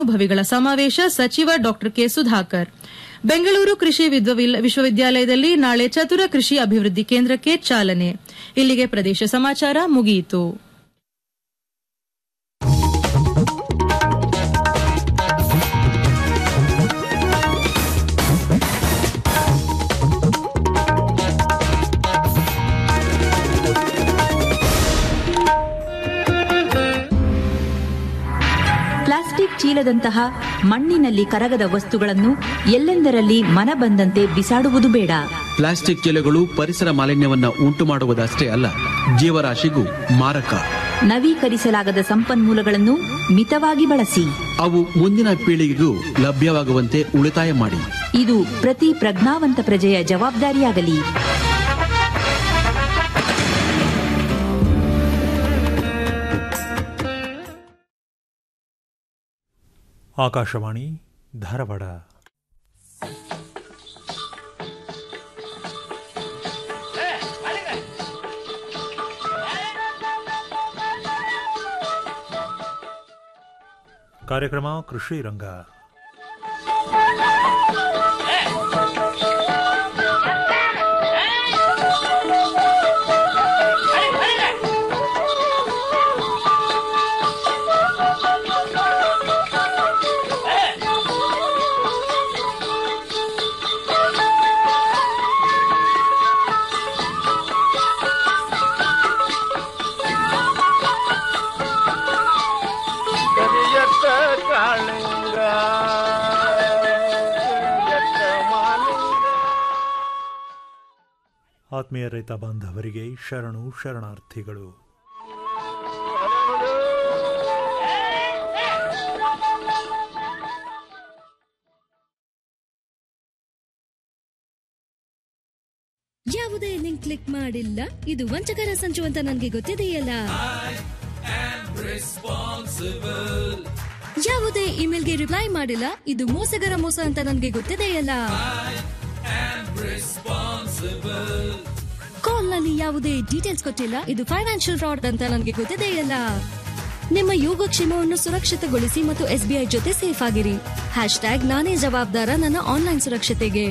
ಅನುಭವಿಗಳ ಸಮಾವೇಶ ಸಚಿವ ಡಾ ಕೆ ಸುಧಾಕರ್ ಬೆಂಗಳೂರು ಕೃಷಿ ವಿದ್ವವಿಲ್- ವಿಶ್ವವಿದ್ಯಾಲಯದಲ್ಲಿ ನಾಳೆ ಚತುರ ಕೃಷಿ ಅಭಿವೃದ್ಧಿ ಕೇಂದ್ರಕ್ಕೆ ಚಾಲನೆ ಇಲ್ಲಿಗೆ ಪ್ರದೇಶ ಸಮಾಚಾರ ಮುಗಿಯಿತು ಪ್ಲಾಸ್ಟಿಕ್ ಚೀಲದಂತಹ ಮಣ್ಣಿನಲ್ಲಿ ಕರಗದ ವಸ್ತುಗಳನ್ನು ಎಲ್ಲೆಂದರಲ್ಲಿ ಮನ ಬಂದಂತೆ ಬಿಸಾಡುವುದು ಬೇಡ ಪ್ಲಾಸ್ಟಿಕ್ ಚೀಲಗಳು ಪರಿಸರ ಮಾಲಿನ್ಯವನ್ನ ಉಂಟು ಮಾಡುವುದಷ್ಟೇ ಅಲ್ಲ ಜೀವರಾಶಿಗೂ ಮಾರಕ ನವೀಕರಿಸಲಾಗದ ಸಂಪನ್ಮೂಲಗಳನ್ನು ಮಿತವಾಗಿ ಬಳಸಿ ಅವು ಮುಂದಿನ ಪೀಳಿಗೆಗೂ ಲಭ್ಯವಾಗುವಂತೆ ಉಳಿತಾಯ ಮಾಡಿ ಇದು ಪ್ರತಿ ಪ್ರಜ್ಞಾವಂತ ಪ್ರಜೆಯ ಜವಾಬ್ದಾರಿಯಾಗಲಿ ಆಕಾಶವಾಣಿ ಧಾರವಾಡ ಕಾರ್ಯಕ್ರಮ ಕೃಷಿ ರಂಗ ಕರಿಯತ್ತ ಕಾಳಿಂಗ ಕರಿಯತ್ತ ಮಾಲಿಂಗ ಆತ್ಮೀಯ ರೈತ ಬಾಂಧವರಿಗೆ ಶರಣು ಶರಣಾರ್ಥಿಗಳು ಯಾವುದೇ ಲಿಂಕ್ ಕ್ಲಿಕ್ ಮಾಡಿಲ್ಲ ಇದು ವಂಚಕರ ಸಂಚು ಅಂತ ನನಗೆ ಗೊತ್ತಿದೆಯಲ್ಲ ಯಾವುದೇ ಇಮೇಲ್ಗೆ ರಿಪ್ಲೈ ಮಾಡಿಲ್ಲ ಇದು ಮೋಸಗರ ಮೋಸ ಅಂತ ನನಗೆ ಗೊತ್ತಿದೆಯಲ್ಲ ಕಾಲ್ ನಲ್ಲಿ ಯಾವುದೇ ಡೀಟೇಲ್ಸ್ ಕೊಟ್ಟಿಲ್ಲ ಇದು ಫೈನಾನ್ಷಿಯಲ್ ಫ್ರಾಡ್ ಅಂತ ನನಗೆ ಗೊತ್ತಿದೆಯಲ್ಲ ನಿಮ್ಮ ಯೋಗಕ್ಷೇಮವನ್ನು ಸುರಕ್ಷಿತಗೊಳಿಸಿ ಮತ್ತು ಎಸ್ಬಿಐ ಜೊತೆ ಸೇಫ್ ಆಗಿರಿ ಹ್ಯಾಶ್ ಟ್ಯಾಗ್ ನಾನೇ ಜವಾಬ್ದಾರ ನನ್ನ ಆನ್ಲೈನ್ ಸುರಕ್ಷತೆಗೆ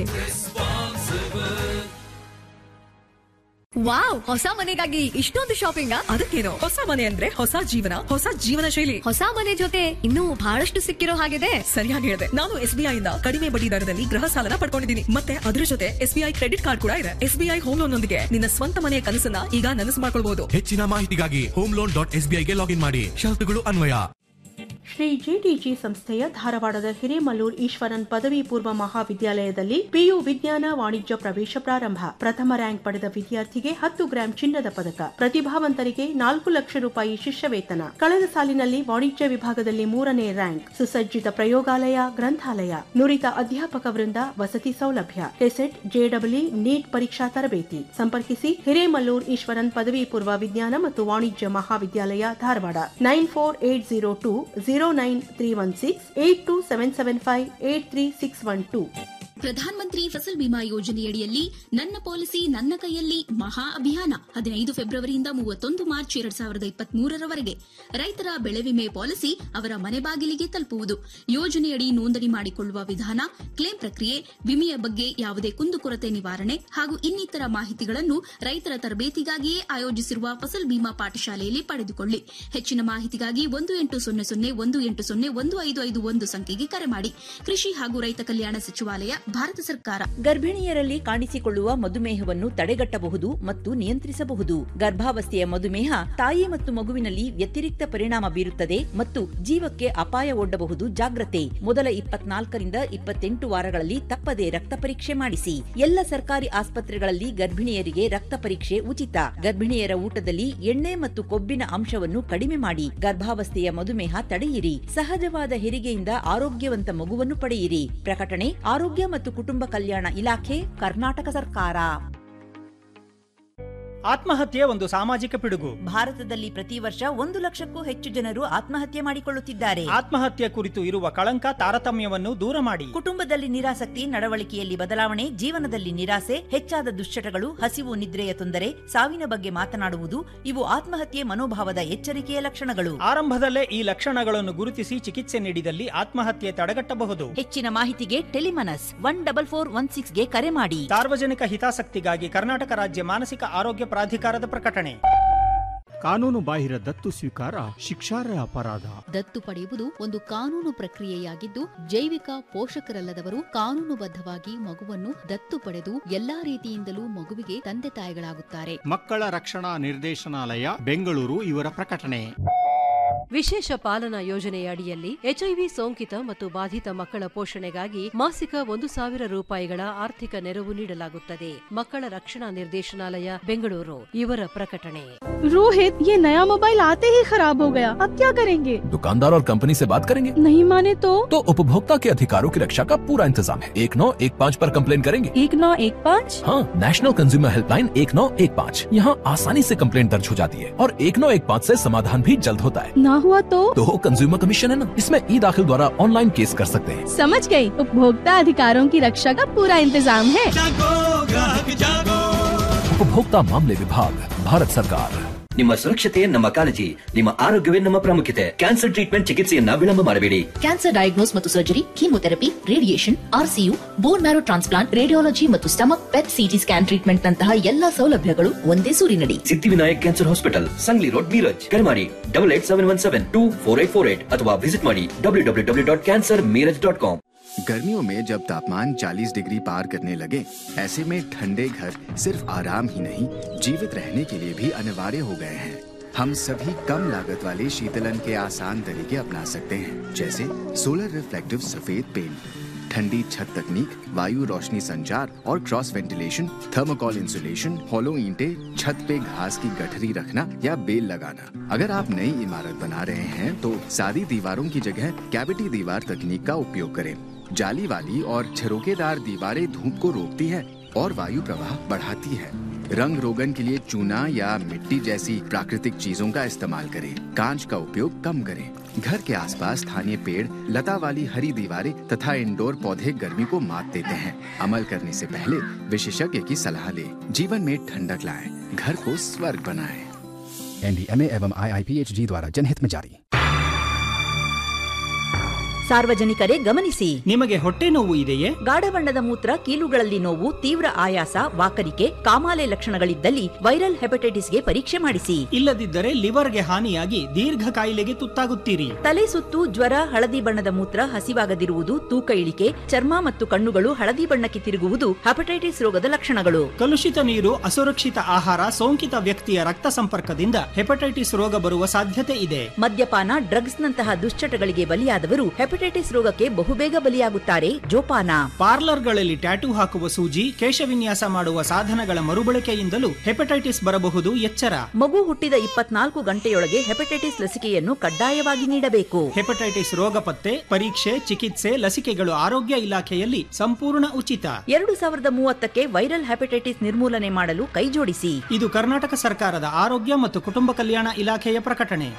ವಾವ್ ಹೊಸ ಮನೆಗಾಗಿ ಇಷ್ಟೊಂದು ಶಾಪಿಂಗ್ ಅದಕ್ಕೇನು ಹೊಸ ಮನೆ ಅಂದ್ರೆ ಹೊಸ ಜೀವನ ಹೊಸ ಜೀವನ ಶೈಲಿ ಹೊಸ ಮನೆ ಜೊತೆ ಇನ್ನೂ ಬಹಳಷ್ಟು ಸಿಕ್ಕಿರೋ ಹಾಗಿದೆ ಸರಿಯಾಗಿ ಹೇಳಿದೆ ನಾನು ಎಸ್ಬಿಐ ಇಂದ ಕಡಿಮೆ ಬಡ್ಡಿ ದರದಲ್ಲಿ ಗೃಹ ಸಾಲನ ಪಡ್ಕೊಂಡಿದ್ದೀನಿ ಮತ್ತೆ ಅದ್ರ ಜೊತೆ ಎಸ್ಬಿಐ ಕ್ರೆಡಿಟ್ ಕಾರ್ಡ್ ಕೂಡ ಇದೆ ಎಸ್ಬಿಐ ಹೋಮ್ ಲೋನ್ ನೊಂದಿಗೆ ನಿನ್ನ ಸ್ವಂತ ಮನೆಯ ಕನಸನ್ನ ಈಗ ನನಸು ಮಾಡ್ಕೊಳ್ಬಹುದು ಹೆಚ್ಚಿನ ಮಾಹಿತಿಗಾಗಿ ಹೋಮ್ ಲೋನ್ ಡಾಟ್ ಎಸ್ಬಿಐಗೆ ಲಾಗಿನ್ ಮಾಡಿ ಷರತ್ತುಗಳು ಅನ್ವಯ ಶ್ರೀ ಜಿಟಿಜಿ ಸಂಸ್ಥೆಯ ಧಾರವಾಡದ ಹಿರೇಮಲ್ಲೂರ್ ಈಶ್ವರನ್ ಪದವಿ ಪೂರ್ವ ಮಹಾವಿದ್ಯಾಲಯದಲ್ಲಿ ಪಿಯು ವಿಜ್ಞಾನ ವಾಣಿಜ್ಯ ಪ್ರವೇಶ ಪ್ರಾರಂಭ ಪ್ರಥಮ ರ್ಯಾಂಕ್ ಪಡೆದ ವಿದ್ಯಾರ್ಥಿಗೆ ಹತ್ತು ಗ್ರಾಂ ಚಿನ್ನದ ಪದಕ ಪ್ರತಿಭಾವಂತರಿಗೆ ನಾಲ್ಕು ಲಕ್ಷ ರೂಪಾಯಿ ಶಿಷ್ಯ ವೇತನ ಕಳೆದ ಸಾಲಿನಲ್ಲಿ ವಾಣಿಜ್ಯ ವಿಭಾಗದಲ್ಲಿ ಮೂರನೇ ರ್ಯಾಂಕ್ ಸುಸಜ್ಜಿತ ಪ್ರಯೋಗಾಲಯ ಗ್ರಂಥಾಲಯ ನುರಿತ ಅಧ್ಯಾಪಕ ವೃಂದ ವಸತಿ ಸೌಲಭ್ಯ ಕೆಸೆಟ್ ಜೆಡಬ್ಲ್ಯೂ ನೀಟ್ ಪರೀಕ್ಷಾ ತರಬೇತಿ ಸಂಪರ್ಕಿಸಿ ಹಿರೇಮಲ್ಲೂರ್ ಈಶ್ವರನ್ ಪದವಿ ಪೂರ್ವ ವಿಜ್ಞಾನ ಮತ್ತು ವಾಣಿಜ್ಯ ಮಹಾವಿದ್ಯಾಲಯ Dharwad nine four eight zero two zero nine three one six eight two seven seven five eight three six one two Pradhan Mantri ಫಸಲ್ ಬಿಮಾ ಯೋಜನೆಯಡಿಯಲ್ಲಿ ನನ್ನ ಪಾಲಿಸಿ ನನ್ನ ಕೈಯಲ್ಲಿ ಮಹಾ ಅಭಿಯಾನ ಹದಿನೈದು ಫೆಬ್ರವರಿಯಿಂದ ಮೂವತ್ತೊಂದು ಮಾರ್ಚ್ ಎರಡ್ ಸಾವಿರದ ಇಪ್ಪತ್ಮೂರರವರೆಗೆ ರೈತರ ಬೆಳೆ ವಿಮೆ ಪಾಲಿಸಿ ಅವರ ಮನೆ ಬಾಗಿಲಿಗೆ ತಲುಪುವುದು ಯೋಜನೆಯಡಿ ನೋಂದಣಿ ಮಾಡಿಕೊಳ್ಳುವ ವಿಧಾನ ಕ್ಲೇಮ್ ಪ್ರಕ್ರಿಯೆ ವಿಮೆಯ ಬಗ್ಗೆ ಯಾವುದೇ ಕುಂದುಕೊರತೆ ನಿವಾರಣೆ ಹಾಗೂ ಇನ್ನಿತರ ಮಾಹಿತಿಗಳನ್ನು ರೈತರ ತರಬೇತಿಗಾಗಿಯೇ ಆಯೋಜಿಸಿರುವ ಫಸಲ್ ಬಿಮಾ ಪಾಠಶಾಲೆಯಲ್ಲಿ ಪಡೆದುಕೊಳ್ಳಿ ಹೆಚ್ಚಿನ ಮಾಹಿತಿಗಾಗಿ ಒಂದು ಎಂಟು ಸೊನ್ನೆ ಸೊನ್ನೆ ಒಂದು ಎಂಟು ಸೊನ್ನೆ ಒಂದು ಐದು ಐದು ಒಂದು ಸಂಖ್ಯೆಗೆ ಕರೆ ಮಾಡಿ ಕೃಷಿ ಹಾಗೂ ರೈತ ಕಲ್ಯಾಣ ಸಚಿವಾಲಯ ಭಾರತ ಸರ್ಕಾರ ಗರ್ಭಿಣಿಯರಲ್ಲಿ ಕಾಣಿಸಿಕೊಳ್ಳುವ ಮಧುಮೇಹವನ್ನು ತಡೆಗಟ್ಟಬಹುದು ಮತ್ತು ನಿಯಂತ್ರಿಸಬಹುದು ಗರ್ಭಾವಸ್ಥೆಯ ಮಧುಮೇಹ ತಾಯಿ ಮತ್ತು ಮಗುವಿನಲ್ಲಿ ವ್ಯತಿರಿಕ್ತ ಪರಿಣಾಮ ಬೀರುತ್ತದೆ ಮತ್ತು ಜೀವಕ್ಕೆ ಅಪಾಯ ಒಡ್ಡಬಹುದು ಜಾಗ್ರತೆ ಮೊದಲ ಇಪ್ಪತ್ನಾಲ್ಕರಿಂದ ಇಪ್ಪತ್ತೆಂಟು ವಾರಗಳಲ್ಲಿ ತಪ್ಪದೆ ರಕ್ತ ಪರೀಕ್ಷೆ ಮಾಡಿಸಿ ಎಲ್ಲ ಸರ್ಕಾರಿ ಆಸ್ಪತ್ರೆಗಳಲ್ಲಿ ಗರ್ಭಿಣಿಯರಿಗೆ ರಕ್ತ ಪರೀಕ್ಷೆ ಉಚಿತ ಗರ್ಭಿಣಿಯರ ಊಟದಲ್ಲಿ ಎಣ್ಣೆ ಮತ್ತು ಕೊಬ್ಬಿನ ಅಂಶವನ್ನು ಕಡಿಮೆ ಮಾಡಿ ಗರ್ಭಾವಸ್ಥೆಯ ಮಧುಮೇಹ ತಡೆಯಿರಿ ಸಹಜವಾದ ಹೆರಿಗೆಯಿಂದ ಆರೋಗ್ಯವಂತ ಮಗುವನ್ನು ಪಡೆಯಿರಿ ಪ್ರಕಟಣೆ ಆರೋಗ್ಯ ಮತ್ತು ಕುಟುಂಬ ಕಲ್ಯಾಣ ಇಲಾಖೆ ಕರ್ನಾಟಕ ಸರ್ಕಾರ ಆತ್ಮಹತ್ಯೆ ಒಂದು ಸಾಮಾಜಿಕ ಪಿಡುಗು ಭಾರತದಲ್ಲಿ ಪ್ರತಿ ವರ್ಷ ಒಂದು ಲಕ್ಷಕ್ಕೂ ಹೆಚ್ಚು ಜನರು ಆತ್ಮಹತ್ಯೆ ಮಾಡಿಕೊಳ್ಳುತ್ತಿದ್ದಾರೆ ಆತ್ಮಹತ್ಯೆ ಕುರಿತು ಇರುವ ಕಳಂಕ ತಾರತಮ್ಯವನ್ನು ದೂರ ಮಾಡಿ ಕುಟುಂಬದಲ್ಲಿ ನಿರಾಸಕ್ತಿ ನಡವಳಿಕೆಯಲ್ಲಿ ಬದಲಾವಣೆ ಜೀವನದಲ್ಲಿ ನಿರಾಸೆ ಹೆಚ್ಚಾದ ದುಶ್ಚಟಗಳು ಹಸಿವು ನಿದ್ರೆಯ ತೊಂದರೆ ಸಾವಿನ ಬಗ್ಗೆ ಮಾತನಾಡುವುದು ಇವು ಆತ್ಮಹತ್ಯೆ ಮನೋಭಾವದ ಎಚ್ಚರಿಕೆಯ ಲಕ್ಷಣಗಳು ಆರಂಭದಲ್ಲೇ ಈ ಲಕ್ಷಣಗಳನ್ನು ಗುರುತಿಸಿ ಚಿಕಿತ್ಸೆ ನೀಡಿದಲ್ಲಿ ಆತ್ಮಹತ್ಯೆ ತಡೆಗಟ್ಟಬಹುದು ಹೆಚ್ಚಿನ ಮಾಹಿತಿಗೆ TeleMANAS one double four one ಸಿಕ್ಸ್ಗೆ ಕರೆ ಮಾಡಿ ಸಾರ್ವಜನಿಕ ಹಿತಾಸಕ್ತಿಗಾಗಿ ಕರ್ನಾಟಕ ರಾಜ್ಯ ಮಾನಸಿಕ ಆರೋಗ್ಯ ಪ್ರಾಧಿಕಾರದ ಪ್ರಕಟಣೆ ಕಾನೂನು ಬಾಹಿರ ದತ್ತು ಸ್ವೀಕಾರ ಶಿಕ್ಷಾರ್ಹ ಅಪರಾಧ ದತ್ತು ಪಡೆಯುವುದು ಒಂದು ಕಾನೂನು ಪ್ರಕ್ರಿಯೆಯಾಗಿದ್ದು ಜೈವಿಕ ಪೋಷಕರಲ್ಲದವರು ಕಾನೂನುಬದ್ಧವಾಗಿ ಮಗುವನ್ನು ದತ್ತು ಪಡೆದು ಎಲ್ಲಾ ರೀತಿಯಿಂದಲೂ ಮಗುವಿಗೆ ತಂದೆ ತಾಯಿಗಳಾಗುತ್ತಾರೆ ಮಕ್ಕಳ ರಕ್ಷಣಾ ನಿರ್ದೇಶನಾಲಯ ಬೆಂಗಳೂರು ಇವರ ಪ್ರಕಟಣೆ ವಿಶೇಷ ಪಾಲನಾ ಯೋಜನೆಯ ಅಡಿಯಲ್ಲಿ ಎಚ್ಐವಿ ಸೋಂಕಿತ ಮತ್ತು ಬಾಧಿತ ಮಕ್ಕಳ ಪೋಷಣೆಗಾಗಿ ಮಾಸಿಕ ಒಂದು ಸಾವಿರ ರೂಪಾಯಿಗಳ ಆರ್ಥಿಕ ನೆರವು ನೀಡಲಾಗುತ್ತದೆ ಮಕ್ಕಳ ರಕ್ಷಣಾ ನಿರ್ದೇಶನಾಲಯ ಬೆಂಗಳೂರು ಇವರ ಪ್ರಕಟಣೆ रोहित ये नया मोबाइल आते ही खराब हो गया अब क्या करेंगे दुकानदार और कंपनी से बात करेंगे नहीं माने तो तो उपभोक्ता के अधिकारों की रक्षा का पूरा इंतजाम है एक नौ एक पाँच आरोप कम्प्लेन करेंगे एक नौ एक पाँच हाँ नेशनल कंज्यूमर हेल्पलाइन एक नौ एक पाँच यहाँ आसानी से कम्प्लेन दर्ज हो जाती है और एक नौ एक पाँच ऐसी समाधान भी जल्द होता है ना हुआ तो तो कंज्यूमर कमीशन है ना इसमें ई दाखिल द्वारा ऑनलाइन केस कर सकते हैं समझ गई उपभोक्ता अधिकारों की रक्षा का पूरा इंतजाम है उपभोक्ता मामले विभाग भारत सरकार ನಿಮ್ಮ ಸುರಕ್ಷತೆ ನಮ್ಮ ಕಾಳಜಿ ನಿಮ್ಮ ಆರೋಗ್ಯವೇ ನಮ್ಮ ಪ್ರಾಮುಖ್ಯತೆ ಕ್ಯಾನ್ಸರ್ ಟ್ರೀಟ್ಮೆಂಟ್ ಚಿಕಿತ್ಸೆಯನ್ನ ವಿಳಂಬ ಮಾಡಬೇಡಿ ಕ್ಯಾನ್ಸರ್ ಡಯಾಗ್ನೋಸ್ ಮತ್ತು surgery chemotherapy radiation RCU bone marrow transplant radiology ಮತ್ತು stomach PET CT scan treatment ನಂತಹ ಎಲ್ಲಾ ಸೌಲಭ್ಯಗಳು ಒಂದೇ ಸೂರಿನಡಿ Siddhivinayak cancer hospital Sangli road Miraj ಕರೆ ಮಾಡಿ double eight seven one seven two four eight four eight ಅಥವಾ ವಿಸಿಟ್ ಮಾಡಿ W W W dot cancer Miraj dot com गर्मियों में जब तापमान 40 डिग्री पार करने लगे ऐसे में ठंडे घर सिर्फ आराम ही नहीं जीवित रहने के लिए भी अनिवार्य हो गए हैं हम सभी कम लागत वाले शीतलन के आसान तरीके अपना सकते हैं जैसे सोलर रिफ्लेक्टिव सफेद पेंट ठंडी छत तकनीक वायु रोशनी संचार और cross ventilation thermocol insulation hollow ईंटे छत पे घास की गठरी रखना या बेल लगाना अगर आप नई इमारत बना रहे हैं तो सादी दीवारों की जगह कैविटी दीवार तकनीक का उपयोग करें जाली वाली और झरोकेदार दीवारें धूप को रोकती है और वायु प्रवाह बढ़ाती है रंग रोगन के लिए चूना या मिट्टी जैसी प्राकृतिक चीजों का इस्तेमाल करें कांच का उपयोग कम करें घर के आसपास स्थानीय पेड़ लता वाली हरी दीवारें तथा इंडोर पौधे गर्मी को मात देते हैं अमल करने से पहले विशेषज्ञ की सलाह लें जीवन में ठंडक लाएं घर को स्वर्ग बनाएं एनडीएमए एवं आईआईपीएचजी द्वारा जनहित में जारी ಸಾರ್ವಜನಿಕರೇ ಗಮನಿಸಿ ನಿಮಗೆ ಹೊಟ್ಟೆ ನೋವು ಇದೆಯೇ ಗಾಢ ಬಣ್ಣದ ಮೂತ್ರ ಕೀಲುಗಳಲ್ಲಿ ನೋವು ತೀವ್ರ ಆಯಾಸ ವಾಕರಿಕೆ ಕಾಮಾಲೆ ಲಕ್ಷಣಗಳಿದ್ದಲ್ಲಿ ವೈರಲ್ ಹೆಪಟೈಟಿಸ್ಗೆ ಪರೀಕ್ಷೆ ಮಾಡಿಸಿ ಇಲ್ಲದಿದ್ದರೆ ಲಿವರ್ಗೆ ಹಾನಿಯಾಗಿ ದೀರ್ಘ ಕಾಯಿಲೆಗೆ ತುತ್ತಾಗುತ್ತೀರಿ ತಲೆ ಸುತ್ತು ಜ್ವರ ಹಳದಿ ಬಣ್ಣದ ಮೂತ್ರ ಹಸಿವಾಗದಿರುವುದು ತೂಕ ಇಳಿಕೆ ಚರ್ಮ ಮತ್ತು ಕಣ್ಣುಗಳು ಹಳದಿ ಬಣ್ಣಕ್ಕೆ ತಿರುಗುವುದು ಹೆಪಟೈಟಿಸ್ ರೋಗದ ಲಕ್ಷಣಗಳು ಕಲುಷಿತ ನೀರು ಅಸುರಕ್ಷಿತ ಆಹಾರ ಸೋಂಕಿತ ವ್ಯಕ್ತಿಯ ರಕ್ತ ಸಂಪರ್ಕದಿಂದ ಹೆಪಟೈಟಿಸ್ ರೋಗ ಬರುವ ಸಾಧ್ಯತೆ ಇದೆ ಮದ್ಯಪಾನ ಡ್ರಗ್ಸ್ ನಂತಹ ದುಶ್ಚಟಗಳಿಗೆ ಬಲಿಯಾದವರು ಹೆಪಟೈಟಿಸ್ ರೋಗಕ್ಕೆ ಬಹುಬೇಗ ಬಲಿಯಾಗುತ್ತಾರೆ ಜೋಪಾನ ಪಾರ್ಲರ್ಗಳಲ್ಲಿ ಟ್ಯಾಟೂ ಹಾಕುವ ಸೂಜಿ ಕೇಶವಿನ್ಯಾಸ ಮಾಡುವ ಸಾಧನಗಳ ಮರುಬಳಕೆಯಿಂದಲೂ ಹೆಪಟೈಟಿಸ್ ಬರಬಹುದು ಎಚ್ಚರ ಮಗು ಹುಟ್ಟಿದ ಇಪ್ಪತ್ನಾಲ್ಕು ಗಂಟೆಯೊಳಗೆ ಹೆಪಟೈಟಿಸ್ ಲಸಿಕೆಯನ್ನು ಕಡ್ಡಾಯವಾಗಿ ನೀಡಬೇಕು ಹೆಪಟೈಟಿಸ್ ರೋಗ ಪತ್ತೆ ಪರೀಕ್ಷೆ ಚಿಕಿತ್ಸೆ ಲಸಿಕೆಗಳು ಆರೋಗ್ಯ ಇಲಾಖೆಯಲ್ಲಿ ಸಂಪೂರ್ಣ ಉಚಿತ ಎರಡು ಸಾವಿರದ ಮೂವತ್ತಕ್ಕೆ ವೈರಲ್ ಹೆಪಟೈಟಿಸ್ ನಿರ್ಮೂಲನೆ ಮಾಡಲು ಕೈಜೋಡಿಸಿ ಇದು ಕರ್ನಾಟಕ ಸರ್ಕಾರದ ಆರೋಗ್ಯ ಮತ್ತು ಕುಟುಂಬ ಕಲ್ಯಾಣ ಇಲಾಖೆಯ ಪ್ರಕಟಣೆ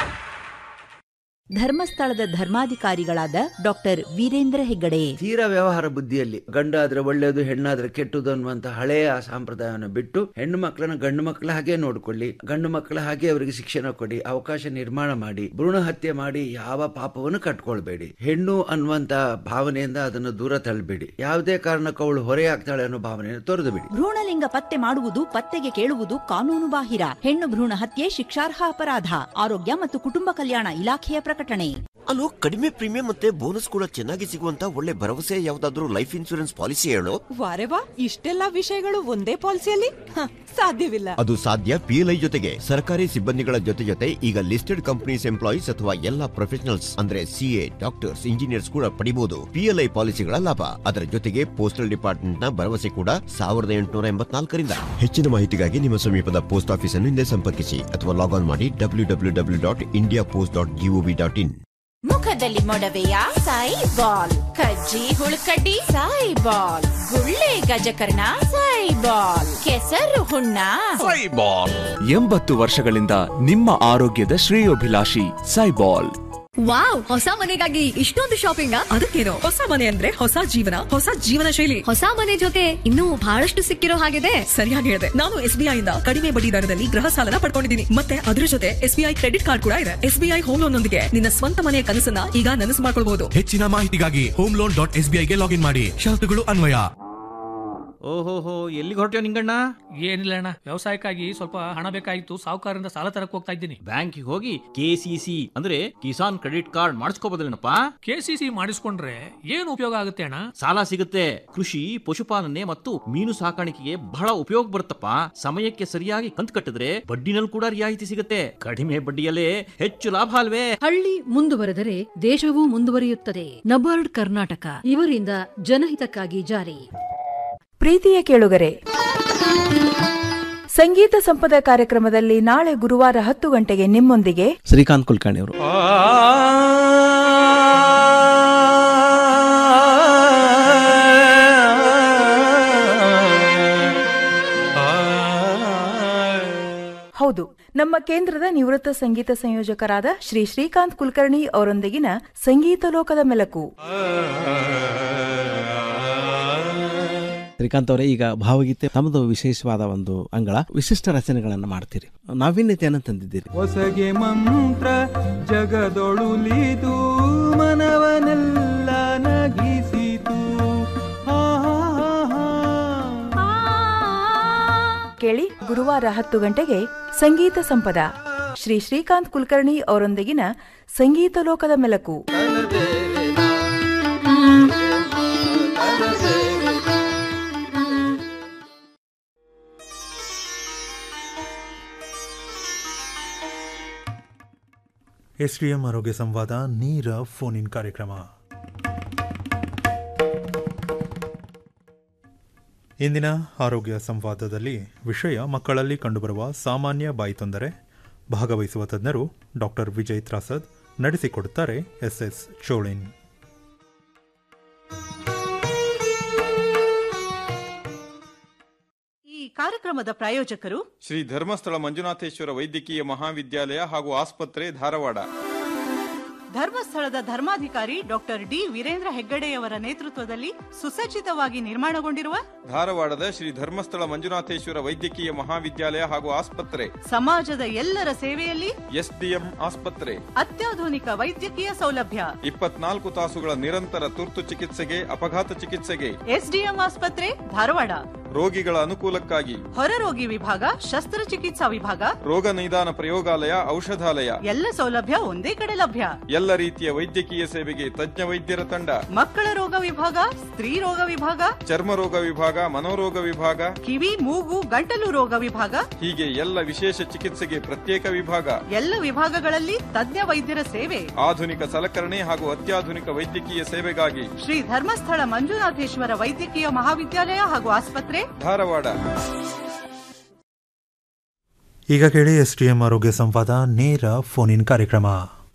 ಧರ್ಮಸ್ಥಳದ ಧರ್ಮಾಧಿಕಾರಿಗಳಾದ ಡಾಕ್ಟರ್ ವೀರೇಂದ್ರ ಹೆಗ್ಗಡೆ ತೀರಾ ವ್ಯವಹಾರ ಬುದ್ಧಿಯಲ್ಲಿ ಗಂಡಾದ್ರೆ ಒಳ್ಳೆಯದು ಹೆಣ್ಣಾದ್ರೆ ಕೆಟ್ಟದು ಅನ್ನುವಂತ ಹಳೆಯ ಸಂಪ್ರದಾಯವನ್ನು ಬಿಟ್ಟು ಹೆಣ್ಣು ಮಕ್ಕಳನ್ನ ಗಂಡು ಮಕ್ಕಳ ಹಾಗೆ ನೋಡ್ಕೊಳ್ಳಿ ಗಂಡು ಮಕ್ಕಳ ಹಾಗೆ ಅವರಿಗೆ ಶಿಕ್ಷಣ ಕೊಡಿ ಅವಕಾಶ ನಿರ್ಮಾಣ ಮಾಡಿ ಭ್ರೂಣ ಹತ್ಯೆ ಮಾಡಿ ಯಾವ ಪಾಪವನ್ನು ಕಟ್ಕೊಳ್ಬೇಡಿ ಹೆಣ್ಣು ಅನ್ನುವಂತ ಭಾವನೆಯಿಂದ ಅದನ್ನು ದೂರ ತಳ್ಳಬೇಡಿ ಯಾವುದೇ ಕಾರಣಕ್ಕೂ ಅವಳು ಹೊರೆಯಾಗ್ತಾಳೆ ಅನ್ನೋ ಭಾವನೆಯನ್ನು ತೊರೆದು ಬಿಡಿ ಭ್ರೂಣಲಿಂಗ ಪತ್ತೆ ಮಾಡುವುದು ಪತ್ತೆಗೆ ಕೇಳುವುದು ಕಾನೂನು ಬಾಹಿರ ಹೆಣ್ಣು ಭ್ರೂಣ ಹತ್ಯೆ ಶಿಕ್ಷಾರ್ಹ ಅಪರಾಧ ಆರೋಗ್ಯ ಮತ್ತು ಕುಟುಂಬ ಕಲ್ಯಾಣ ಇಲಾಖೆಯ ಪ್ರಕಟಣೆ ಅಲ್ಲೋ ಕಡಿಮೆ ಪ್ರೀಮಿಯಂ ಮತ್ತೆ ಬೋನಸ್ ಕೂಡ ಚೆನ್ನಾಗಿ ಸಿಗುವಂತ ಒಳ್ಳೆ ಭರವಸೆ ಯಾವ್ದಾದ್ರು ಲೈಫ್ ಇನ್ಸೂರೆನ್ಸ್ ಪಾಲಿಸಿ ಹೇಳು ವಾರೆ ವಾ ಇಷ್ಟೆಲ್ಲ ವಿಷಯಗಳು ಒಂದೇ ಪಾಲಿಸಿಯಲ್ಲಿ ಸಾಧ್ಯವಿಲ್ಲ ಅದು ಸಾಧ್ಯ ಪಿಎಲ್ಐ ಜೊತೆಗೆ ಸರ್ಕಾರಿ ಸಿಬ್ಬಂದಿಗಳ ಜೊತೆ ಜೊತೆ ಈಗ ಲಿಸ್ಟೆಡ್ ಕಂಪನೀಸ್ ಎಂಪ್ಲಾಯೀಸ್ ಅಥವಾ ಎಲ್ಲಾ ಪ್ರೊಫೆಷನಲ್ಸ್ ಅಂದ್ರೆ ಸಿಎ ಡಾಕ್ಟರ್ಸ್ ಇಂಜಿನಿಯರ್ಸ್ ಕೂಡ ಪಡಿಬಹುದು ಪಿಎಲ್ಐ ಪಾಲಿಸಿಗಳ ಲಾಭ ಅದರ ಜೊತೆಗೆ ಪೋಸ್ಟಲ್ ಡಿಪಾರ್ಟ್ಮೆಂಟ್ ನ ಭರವಸೆ ಕೂಡ ಸಾವಿರದ ಎಂಟುನೂರ ಎಂಬತ್ನಾಲ್ಕರಿಂದ ಹೆಚ್ಚಿನ ಮಾಹಿತಿಗಾಗಿ ನಿಮ್ಮ ಸಮೀಪದ ಪೋಸ್ಟ್ ಆಫೀಸ್ ಅನ್ನು ಹಿಂದೆ ಸಂಪರ್ಕಿಸಿ ಅಥವಾ ಲಾಗ್ ಆನ್ ಮಾಡಿ W W W dot India post dot GOV dot in ಮುಖದಲ್ಲಿ ಮೊಡವೆಯ ಸಾಯಿ ಬಾಲ್ ಕಜ್ಜಿ ಹುಳುಕಡ್ಡಿ ಸಾಯಿ ಬಾಲ್ ಗುಳ್ಳೆ ಗಜಕರ್ಣ ಸಾಯಿ ಬಾಲ್ ಕೆಸರು ಹುಣ್ಣ ಎಂಬತ್ತು ವರ್ಷಗಳಿಂದ ನಿಮ್ಮ ಆರೋಗ್ಯದ ಶ್ರೇಯೋಭಿಲಾಷಿ ಸೈಬಾಲ್ ವಾವ್ ಹೊಸ ಮನೆಗಾಗಿ ಇಷ್ಟೊಂದು ಶಾಪಿಂಗ್ ಅದಕ್ಕೇನು ಹೊಸ ಮನೆ ಅಂದ್ರೆ ಹೊಸ ಜೀವನ ಹೊಸ ಜೀವನ ಶೈಲಿ ಹೊಸ ಮನೆ ಜೊತೆ ಇನ್ನೂ ಬಹಳಷ್ಟು ಸಿಕ್ಕಿರೋ ಹಾಗಿದೆ ಸರಿಯಾಗಿ ಹೇಳಿದೆ ನಾನು ಎಸ್ಬಿಐ ಇಂದ ಕಡಿಮೆ ಬಡ್ಡಿ ದರದಲ್ಲಿ ಗೃಹ ಸಾಲನ ಪಡ್ಕೊಂಡಿದ್ದೀನಿ ಮತ್ತೆ ಅದ್ರ ಜೊತೆ ಎಸ್ಬಿಐ ಕ್ರೆಡಿಟ್ ಕಾರ್ಡ್ ಕೂಡ ಇದೆ ಎಸ್ಬಿಐ ಹೋಮ್ ಲೋನ್ ನೊಂದಿಗೆ ನಿನ್ನ ಸ್ವಂತ ಮನೆಯ ಕನಸನ್ನ ಈಗ ನನಸು ಮಾಡ್ಕೊಳ್ಬಹುದು ಹೆಚ್ಚಿನ ಮಾಹಿತಿಗಾಗಿ ಹೋಮ್ ಲೋನ್ ಡಾಟ್ ಎಸ್ ಗೆ ಲಾಗಿನ್ ಮಾಡಿ ಷರತ್ತುಗಳು ಅನ್ವಯ ಓಹೋಹೋ ಎಲ್ಲಿಗೆ ಹೊರಟ್ಯೋ ನಿಂಗಣ್ಣ ಏನಿಲ್ಲ ಅಣ್ಣ ವ್ಯವಸಾಯಕ್ಕಾಗಿ ಸ್ವಲ್ಪ ಹಣ ಬೇಕಾಗಿತ್ತು ಸಾಹುಕಾರರಿಂದ ಸಾಲ ತರಕ್ ಹೋಗ್ತಾ ಇದ್ದೀನಿ ಬ್ಯಾಂಕಿಗೆ ಹೋಗಿ ಕೆ ಸಿ ಸಿ ಅಂದ್ರೆ ಕಿಸಾನ್ ಕ್ರೆಡಿಟ್ ಕಾರ್ಡ್ ಮಾಡಿಸ್ಕೋಬೋದಲ್ಲೇನಪ್ಪ ಕೆ ಸಿ ಸಿ ಮಾಡಿಸ್ಕೊಂಡ್ರೆ ಏನು ಉಪಯೋಗ ಆಗುತ್ತೆ ಅಣ್ಣ ಸಾಲ ಸಿಗುತ್ತೆ ಕೃಷಿ ಪಶುಪಾಲನೆ ಮತ್ತು ಮೀನು ಸಾಕಾಣಿಕೆಗೆ ಬಹಳ ಉಪಯೋಗ ಬರುತ್ತಪ್ಪ ಸಮಯಕ್ಕೆ ಸರಿಯಾಗಿ ಕಂತು ಕಟ್ಟಿದ್ರೆ ಬಡ್ಡಿನಲ್ಲಿ ಕೂಡ ರಿಯಾಯಿತಿ ಸಿಗುತ್ತೆ ಕಡಿಮೆ ಬಡ್ಡಿಯಲ್ಲೇ ಹೆಚ್ಚು ಲಾಭ ಅಲ್ವೇ ಹಳ್ಳಿ ಮುಂದುವರೆದರೆ ದೇಶವೂ ಮುಂದುವರಿಯುತ್ತದೆ ನಬಾರ್ಡ್ ಕರ್ನಾಟಕ ಇವರಿಂದ ಜನಹಿತಕ್ಕಾಗಿ ಜಾರಿ ಪ್ರೀತಿಯ ಕೇಳುಗರೆ ಸಂಗೀತ ಸಂಪದ ಕಾರ್ಯಕ್ರಮದಲ್ಲಿ ನಾಳೆ ಗುರುವಾರ ಹತ್ತು ಗಂಟೆಗೆ ನಿಮ್ಮೊಂದಿಗೆ ಶ್ರೀಕಾಂತ್ ಕುಲಕರ್ಣಿ ಅವರು ಹೌದು ನಮ್ಮ ಕೇಂದ್ರದ ನಿವೃತ್ತ ಸಂಗೀತ ಸಂಯೋಜಕರಾದ ಶ್ರೀ ಶ್ರೀಕಾಂತ್ ಕುಲಕರ್ಣಿ ಅವರೊಂದಿಗಿನ ಸಂಗೀತ ಲೋಕದ ಮೆಲಕು ಶ್ರೀಕಾಂತ್ ಅವರೇ ಈಗ ಭಾವಗೀತೆ ತಮ್ಮದು ವಿಶೇಷವಾದ ಒಂದು ಅಂಗಳ ವಿಶಿಷ್ಟ ರಚನೆಗಳನ್ನು ಮಾಡ್ತೀರಿ ನಾವೀನ್ಯತೆಯನ್ನು ತಂದಿದ್ದೀರಿ ಹೊಸಗೆ ಮಂತ್ರ ಜಗದೊಳುಲಿದು ಮನವನೆಲ್ಲ ನಗಿಸಿತು ಹಾ ಹಾ ಹಾ ಹಾ ಕೇಳಿ ಗುರುವಾರ ಹತ್ತು ಗಂಟೆಗೆ ಸಂಗೀತ ಸಂಪದ ಶ್ರೀ ಶ್ರೀಕಾಂತ್ ಕುಲಕರ್ಣಿ ಅವರೊಂದಿಗಿನ ಸಂಗೀತ ಲೋಕದ ಮೆಲಕು ಎಸ್ಡಿಎಂ ಆರೋಗ್ಯ ಸಂವಾದ ನೇರ ಫೋನ್ ಇನ್ ಕಾರ್ಯಕ್ರಮ ಇಂದಿನ ಆರೋಗ್ಯ ಸಂವಾದದಲ್ಲಿ ವಿಷಯ ಮಕ್ಕಳಲ್ಲಿ ಕಂಡುಬರುವ ಸಾಮಾನ್ಯ ಬಾಯಿ ತೊಂದರೆ ಭಾಗವಹಿಸುವ ತಜ್ಞರು ಡಾಕ್ಟರ್ ವಿಜಯ್ ತ್ರಾಸದ್ ನಡೆಸಿಕೊಡುತ್ತಾರೆ ಎಸ್ ಎಸ್ ಚೋಳಿನ್ ಈ ಕಾರ್ಯಕ್ರಮದ ಪ್ರಾಯೋಜಕರು ಶ್ರೀ ಧರ್ಮಸ್ಥಳ ಮಂಜುನಾಥೇಶ್ವರ ವೈದ್ಯಕೀಯ ಮಹಾವಿದ್ಯಾಲಯ ಹಾಗೂ ಆಸ್ಪತ್ರೆ ಧಾರವಾಡ ಧರ್ಮಸ್ಥಳದ ಧರ್ಮಾಧಿಕಾರಿ ಡಾಕ್ಟರ್ ಡಿ ವೀರೇಂದ್ರ ಹೆಗ್ಗಡೆಯವರ ನೇತೃತ್ವದಲ್ಲಿ ಸುಸಜ್ಜಿತವಾಗಿ ನಿರ್ಮಾಣಗೊಂಡಿರುವ ಧಾರವಾಡದ ಶ್ರೀ ಧರ್ಮಸ್ಥಳ ಮಂಜುನಾಥೇಶ್ವರ ವೈದ್ಯಕೀಯ ಮಹಾವಿದ್ಯಾಲಯ ಹಾಗೂ ಆಸ್ಪತ್ರೆ ಸಮಾಜದ ಎಲ್ಲರ ಸೇವೆಯಲ್ಲಿ ಎಸ್ಡಿಎಂ ಆಸ್ಪತ್ರೆ ಅತ್ಯಾಧುನಿಕ ವೈದ್ಯಕೀಯ ಸೌಲಭ್ಯ ಇಪ್ಪತ್ನಾಲ್ಕು ತಾಸುಗಳ ನಿರಂತರ ತುರ್ತು ಚಿಕಿತ್ಸೆಗೆ ಅಪಘಾತ ಚಿಕಿತ್ಸೆಗೆ ಎಸ್ಡಿಎಂ ಆಸ್ಪತ್ರೆ ಧಾರವಾಡ ರೋಗಿಗಳ ಅನುಕೂಲಕ್ಕಾಗಿ ಹೊರರೋಗಿ ವಿಭಾಗ ಶಸ್ತ್ರಚಿಕಿತ್ಸಾ ವಿಭಾಗ ರೋಗ ನಿದಾನ ಪ್ರಯೋಗಾಲಯ ಔಷಧಾಲಯ ಎಲ್ಲ ಸೌಲಭ್ಯ ಒಂದೇ ಕಡೆ ಲಭ್ಯ ಎಲ್ಲ ರೀತಿಯ ವೈದ್ಯಕೀಯ ಸೇವೆಗೆ ತಜ್ಞ ವೈದ್ಯರ ತಂಡ ಮಕ್ಕಳ ರೋಗ ವಿಭಾಗ ಸ್ತ್ರೀ ರೋಗ ವಿಭಾಗ ಚರ್ಮ ರೋಗ ವಿಭಾಗ ಮನೋರೋಗ ವಿಭಾಗ ಕಿವಿ ಮೂಗು ಗಂಟಲು ರೋಗ ವಿಭಾಗ ಹೀಗೆ ಎಲ್ಲ ವಿಶೇಷ ಚಿಕಿತ್ಸೆಗೆ ಪ್ರತ್ಯೇಕ ವಿಭಾಗ ಎಲ್ಲ ವಿಭಾಗಗಳಲ್ಲಿ ತಜ್ಞ ವೈದ್ಯರ ಸೇವೆ ಆಧುನಿಕ ಸಲಕರಣೆ ಹಾಗೂ ಅತ್ಯಾಧುನಿಕ ವೈದ್ಯಕೀಯ ಸೇವೆಗಾಗಿ ಶ್ರೀ ಧರ್ಮಸ್ಥಳ ಮಂಜುನಾಥೇಶ್ವರ ವೈದ್ಯಕೀಯ ಮಹಾವಿದ್ಯಾಲಯ ಹಾಗೂ ಆಸ್ಪತ್ರೆ ಧಾರವಾಡ ಈಗ ಕೇಳಿ ಎಸ್ಡಿಎಂ ಆರೋಗ್ಯ ಸಂವಾದ ನೇರ ಫೋನ್ ಇನ್ ಕಾರ್ಯಕ್ರಮ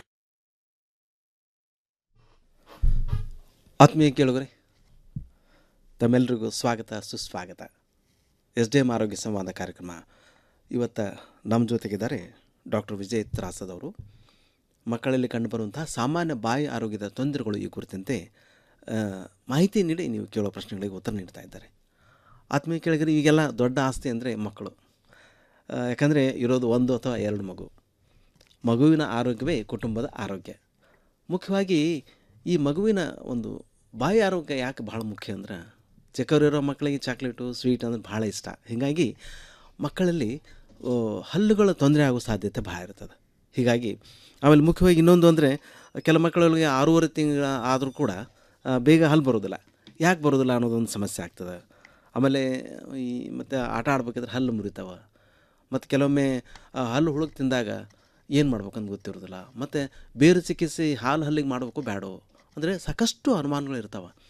ಆತ್ಮೀಯ ಕೇಳುಗರೆ ತಮ್ಮೆಲ್ಲರಿಗೂ ಸ್ವಾಗತ ಸುಸ್ವಾಗತ ಎಸ್ ಡಿ ಎಮ್ ಆರೋಗ್ಯ ಸಂವಾದ ಕಾರ್ಯಕ್ರಮ ಇವತ್ತು ನಮ್ಮ ಜೊತೆಗಿದ್ದಾರೆ ಡಾಕ್ಟರ್ ವಿಜಯ್ ತ್ರಾಸದ್ ಅವರು ಮಕ್ಕಳಲ್ಲಿ ಕಂಡುಬರುವಂತಹ ಸಾಮಾನ್ಯ ಬಾಯಿ ಆರೋಗ್ಯದ ತೊಂದರೆಗಳು ಈ ಕುರಿತಂತೆ ಆ, ಮಾಹಿತಿ ನೀಡಿ ನೀವು ಕೇಳೋ ಪ್ರಶ್ನೆಗಳಿಗೆ ಉತ್ತರ ನೀಡ್ತಾ ಇದ್ದಾರೆ ಆತ್ಮೀಯ ಕೇಳಿಗರೆ ಈಗೆಲ್ಲ ದೊಡ್ಡ ಆಸ್ತಿ ಅಂದರೆ ಮಕ್ಕಳು ಆ, ಯಾಕಂದರೆ ಇರೋದು ಒಂದು ಅಥವಾ ಎರಡು ಮಗು ಮಗುವಿನ ಆರೋಗ್ಯವೇ ಕುಟುಂಬದ ಆರೋಗ್ಯ ಮುಖ್ಯವಾಗಿ ಈ ಮಗುವಿನ ಒಂದು ಬಾಯಿ ಆರೋಗ್ಯ ಯಾಕೆ ಭಾಳ ಮುಖ್ಯ ಅಂದ್ರೆ ಚಿಕ್ಕವರಿರೋ ಮಕ್ಕಳಿಗೆ ಚಾಕ್ಲೇಟು ಸ್ವೀಟ್ ಅಂದ್ರೆ ಭಾಳ ಇಷ್ಟ ಹೀಗಾಗಿ ಮಕ್ಕಳಲ್ಲಿ ಆ, ಹಲ್ಲುಗಳ ತೊಂದರೆ ಆಗೋ ಸಾಧ್ಯತೆ ಭಾಳ ಇರ್ತದೆ ಹೀಗಾಗಿ ಆಮೇಲೆ ಮುಖ್ಯವಾಗಿ ಇನ್ನೊಂದು ಅಂದರೆ ಕೆಲ ಮಕ್ಕಳಿಗೆ ಆರೂವರೆ ತಿಂಗಳ ಆದರೂ ಕೂಡ ಆ, ಬೇಗ ಹಲ್ಲು ಬರೋದಿಲ್ಲ ಯಾಕೆ ಬರೋದಿಲ್ಲ ಅನ್ನೋದೊಂದು ಸಮಸ್ಯೆ ಆಗ್ತದೆ ಆಮೇಲೆ ಈ ಮತ್ತು ಆಟ ಆಡ್ಬೇಕಾದ್ರೆ ಹಲ್ಲು ಮುರಿತಾವೆ ಮತ್ತು ಕೆಲವೊಮ್ಮೆ ಆ ಹಲ್ಲು ಹುಳುಕ್ ತಿಂದಾಗ ಏನು ಮಾಡ್ಬೇಕಂತ ಗೊತ್ತಿರೋದಿಲ್ಲ ಮತ್ತು ಬೇರೆ ಚಿಕಿತ್ಸೆ ಹಾಲು ಹಲ್ಲಿಗೆ ಮಾಡಬೇಕು ಬೇಡೋ ಅಂದರೆ ಸಾಕಷ್ಟು ಅನುಮಾನಗಳು ಇರ್ತಾವೆ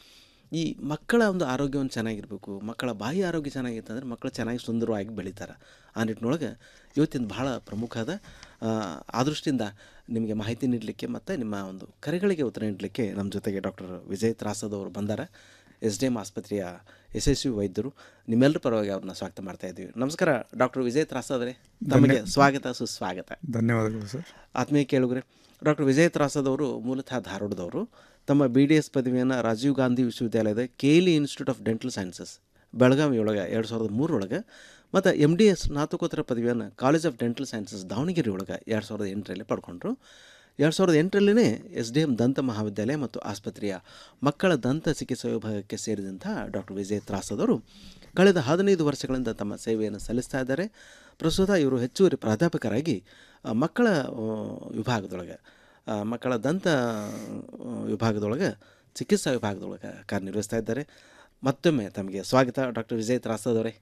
ಈ ಮಕ್ಕಳ ಒಂದು ಆರೋಗ್ಯವನ್ನು ಚೆನ್ನಾಗಿರಬೇಕು ಮಕ್ಕಳ ಬಾಯಿ ಆರೋಗ್ಯ ಚೆನ್ನಾಗಿತ್ತು ಅಂದರೆ ಮಕ್ಕಳು ಚೆನ್ನಾಗಿ ಸುಂದರವಾಗಿ ಬೆಳೀತಾರೆ ಆ ನಿಟ್ಟಿನೊಳಗೆ ಇವತ್ತಿನ ಭಾಳ ಪ್ರಮುಖ ಅದ ಆ, ಆ ದೃಷ್ಟಿಯಿಂದ ನಿಮಗೆ ಮಾಹಿತಿ ನೀಡಲಿಕ್ಕೆ ಮತ್ತು ನಿಮ್ಮ ಒಂದು ಕರೆಗಳಿಗೆ ಉತ್ತರ ನೀಡಲಿಕ್ಕೆ ನಮ್ಮ ಜೊತೆಗೆ ಡಾಕ್ಟರ್ ವಿಜಯ್ ತ್ರಾಸದವರು ಬಂದಾರ ಎಸ್ ಡಿ ಎಮ್ ಆಸ್ಪತ್ರೆಯ ಯಶಸ್ವಿ ವೈದ್ಯರು ನಿಮ್ಮೆಲ್ಲರ ಪರವಾಗಿ ಅವ್ರನ್ನ ಸ್ವಾಗತ ಮಾಡ್ತಾ ಇದ್ದೀವಿ ನಮಸ್ಕಾರ ಡಾಕ್ಟರ್ ವಿಜಯ್ ತ್ರಾಸದವರೇ ತಮಗೆ ಧನ್ಯ- ಸ್ವಾಗತ ಸುಸ್ವಾಗತ ಧನ್ಯವಾದಗಳು ಸರ್ ಆತ್ಮೀಯ ಕೇಳುಗರೆ ಡಾಕ್ಟರ್ ವಿಜಯ್ ತ್ರಾಸದವರು ಮೂಲತಃ ಧಾರವಾಡದವರು ತಮ್ಮ ಬಿ ಡಿ ಎಸ್ ಪದವಿಯನ್ನು ರಾಜೀವ್ ಗಾಂಧಿ ವಿಶ್ವವಿದ್ಯಾಲಯದ KLE institute of dental sciences Belagavi ಒಳಗೆ ಎರಡು ಸಾವಿರದ ಮೂರರೊಳಗೆ ಮತ್ತು ಎಮ್ ಡಿ ಎಸ್ ಸ್ನಾತಕೋತ್ತರ ಪದವಿಯನ್ನು college of dental sciences Davanagere ಒಳಗೆ ಎರಡು ಸಾವಿರದ ಎಂಟರಲ್ಲಿ ಪಡ್ಕೊಂಡ್ರು ಎರಡು ಸಾವಿರದ ಎಂಟರಲ್ಲೇ ಎಸ್ ಡಿ ಎಮ್ ದಂತ ಮಹಾವಿದ್ಯಾಲಯ ಮತ್ತು ಆಸ್ಪತ್ರೆಯ ಮಕ್ಕಳ ದಂತ ಚಿಕಿತ್ಸಾ ವಿಭಾಗಕ್ಕೆ ಸೇರಿದಂಥ ಡಾಕ್ಟರ್ ವಿಜಯ್ ತ್ರಾಸದವರು ಕಳೆದ ಹದಿನೈದು ವರ್ಷಗಳಿಂದ ತಮ್ಮ ಸೇವೆಯನ್ನು ಸಲ್ಲಿಸ್ತಾ ಇದ್ದಾರೆ ಪ್ರಸ್ತುತ ಇವರು ಹೆಚ್ಚುವರಿ ಪ್ರಾಧ್ಯಾಪಕರಾಗಿ ಆ, ಮಕ್ಕಳ ಆ, ವಿಭಾಗದೊಳಗೆ ಆ, ಮಕ್ಕಳ ದಂತ ಆ, ವಿಭಾಗದೊಳಗೆ ಚಿಕಿತ್ಸಾ ವಿಭಾಗದೊಳಗೆ ಕಾರ್ಯನಿರ್ವಹಿಸ್ತಾ ಇದ್ದಾರೆ ಮತ್ತೊಮ್ಮೆ ತಮಗೆ ಸ್ವಾಗತ ಡಾಕ್ಟರ್ ವಿಜಯ್ ತ್ರಾಸದವರೇ